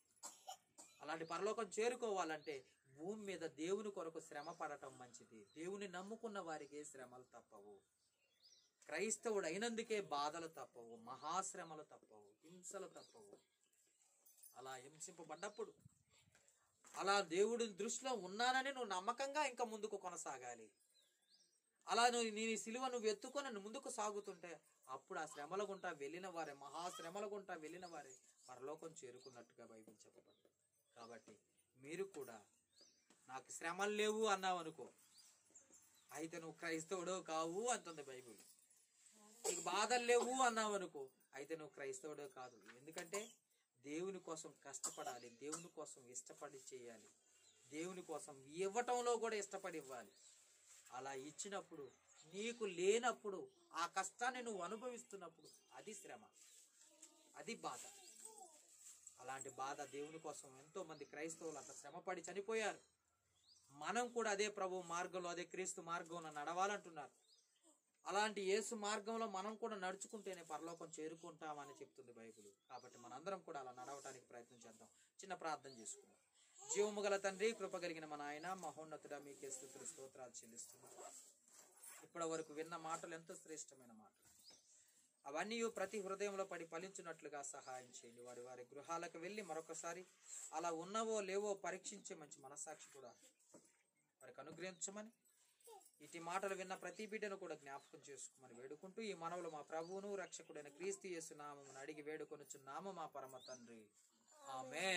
అలాంటి పరలోకం చేరుకోవాలంటే భూమి మీద దేవుని కొరకు శ్రమ పడటం మంచిది దేవుని నమ్ముకున్న వారికి శ్రమలు తప్పవు క్రైస్తవుడు అయినందుకే బాధలు తప్పవు మహాశ్రమలు తప్పవు హింసలు తప్పవు అలా హింసింపబడ్డప్పుడు అలా దేవుడి దృష్టిలో ఉన్నానని నువ్వు నమ్మకంగా ఇంకా ముందుకు కొనసాగాలి అలా నువ్వు నీ సిలువ నువ్వు ఎత్తుకొని నువ్వు ముందుకు సాగుతుంటే అప్పుడు ఆ శ్రమల గుంటా వెళ్ళిన వారే మహాశ్రమల గుంటా వెళ్ళిన వారే పరలోకం చేరుకున్నట్టుగా బైబిల్ చెప్పబడింది కాబట్టి మీరు కూడా నాకు శ్రమలు లేవు అన్నావు అనుకో అయితే నువ్వు క్రైస్తవుడు కావు అంటుంది బైబిల్ నీకు బాధలు లేవు అన్నావు అనుకో అయితే నువ్వు క్రైస్తవుడే కాదు ఎందుకంటే దేవుని కోసం కష్టపడాలి దేవుని కోసం ఇష్టపడి చేయాలి దేవుని కోసం ఇవ్వటంలో కూడా ఇష్టపడి ఇవ్వాలి అలా ఇచ్చినప్పుడు నీకు లేనప్పుడు ఆ కష్టాన్ని నువ్వు అనుభవిస్తున్నప్పుడు అది శ్రమ అది బాధ అలాంటి బాధ దేవుని కోసం ఎంతో మంది క్రైస్తవులు అంత శ్రమపడి చనిపోయారు మనం కూడా అదే ప్రభు మార్గంలో అదే క్రీస్తు మార్గంలో నడవాలంటున్నారు అలాంటి యేసు మార్గంలో మనం కూడా నడుచుకుంటేనే పరలోకం చేరుకుంటామని చెప్తుంది బైబిల్ కాబట్టి మనందరం కూడా అలా నడవటానికి ప్రయత్నం చేద్దాం చిన్న ప్రార్థన చేసుకుందాం జీవము గల తండ్రి కృప కలిగిన మన ఆయన మహోన్నతుడ మీకే స్థుతులు స్తోత్రాలు చెల్లిస్తున్నాం ఇప్పటి వరకు విన్న మాటలు ఎంతో శ్రేష్టమైన మాటలు అవన్నీ ప్రతి హృదయంలో పడి ఫలించున్నట్లుగా సహాయం చేయండి వారి వారి గృహాలకు వెళ్ళి మరొకసారి అలా ఉన్నవో లేవో పరీక్షించే మంచి మనస్సాక్షి కూడా వారికి అనుగ్రహించమని ఇటు మాటలు విన్న ప్రతి బిడ్డను కూడా జ్ఞాపకం చేసుకోమని వేడుకుంటూ ఈ మనవులు మా ప్రభువును రక్షకుడైన క్రీస్తు యేసు నామమును అడిగి వేడుకొనుచున్నాము మా పరమ తండ్రి ఆమెన్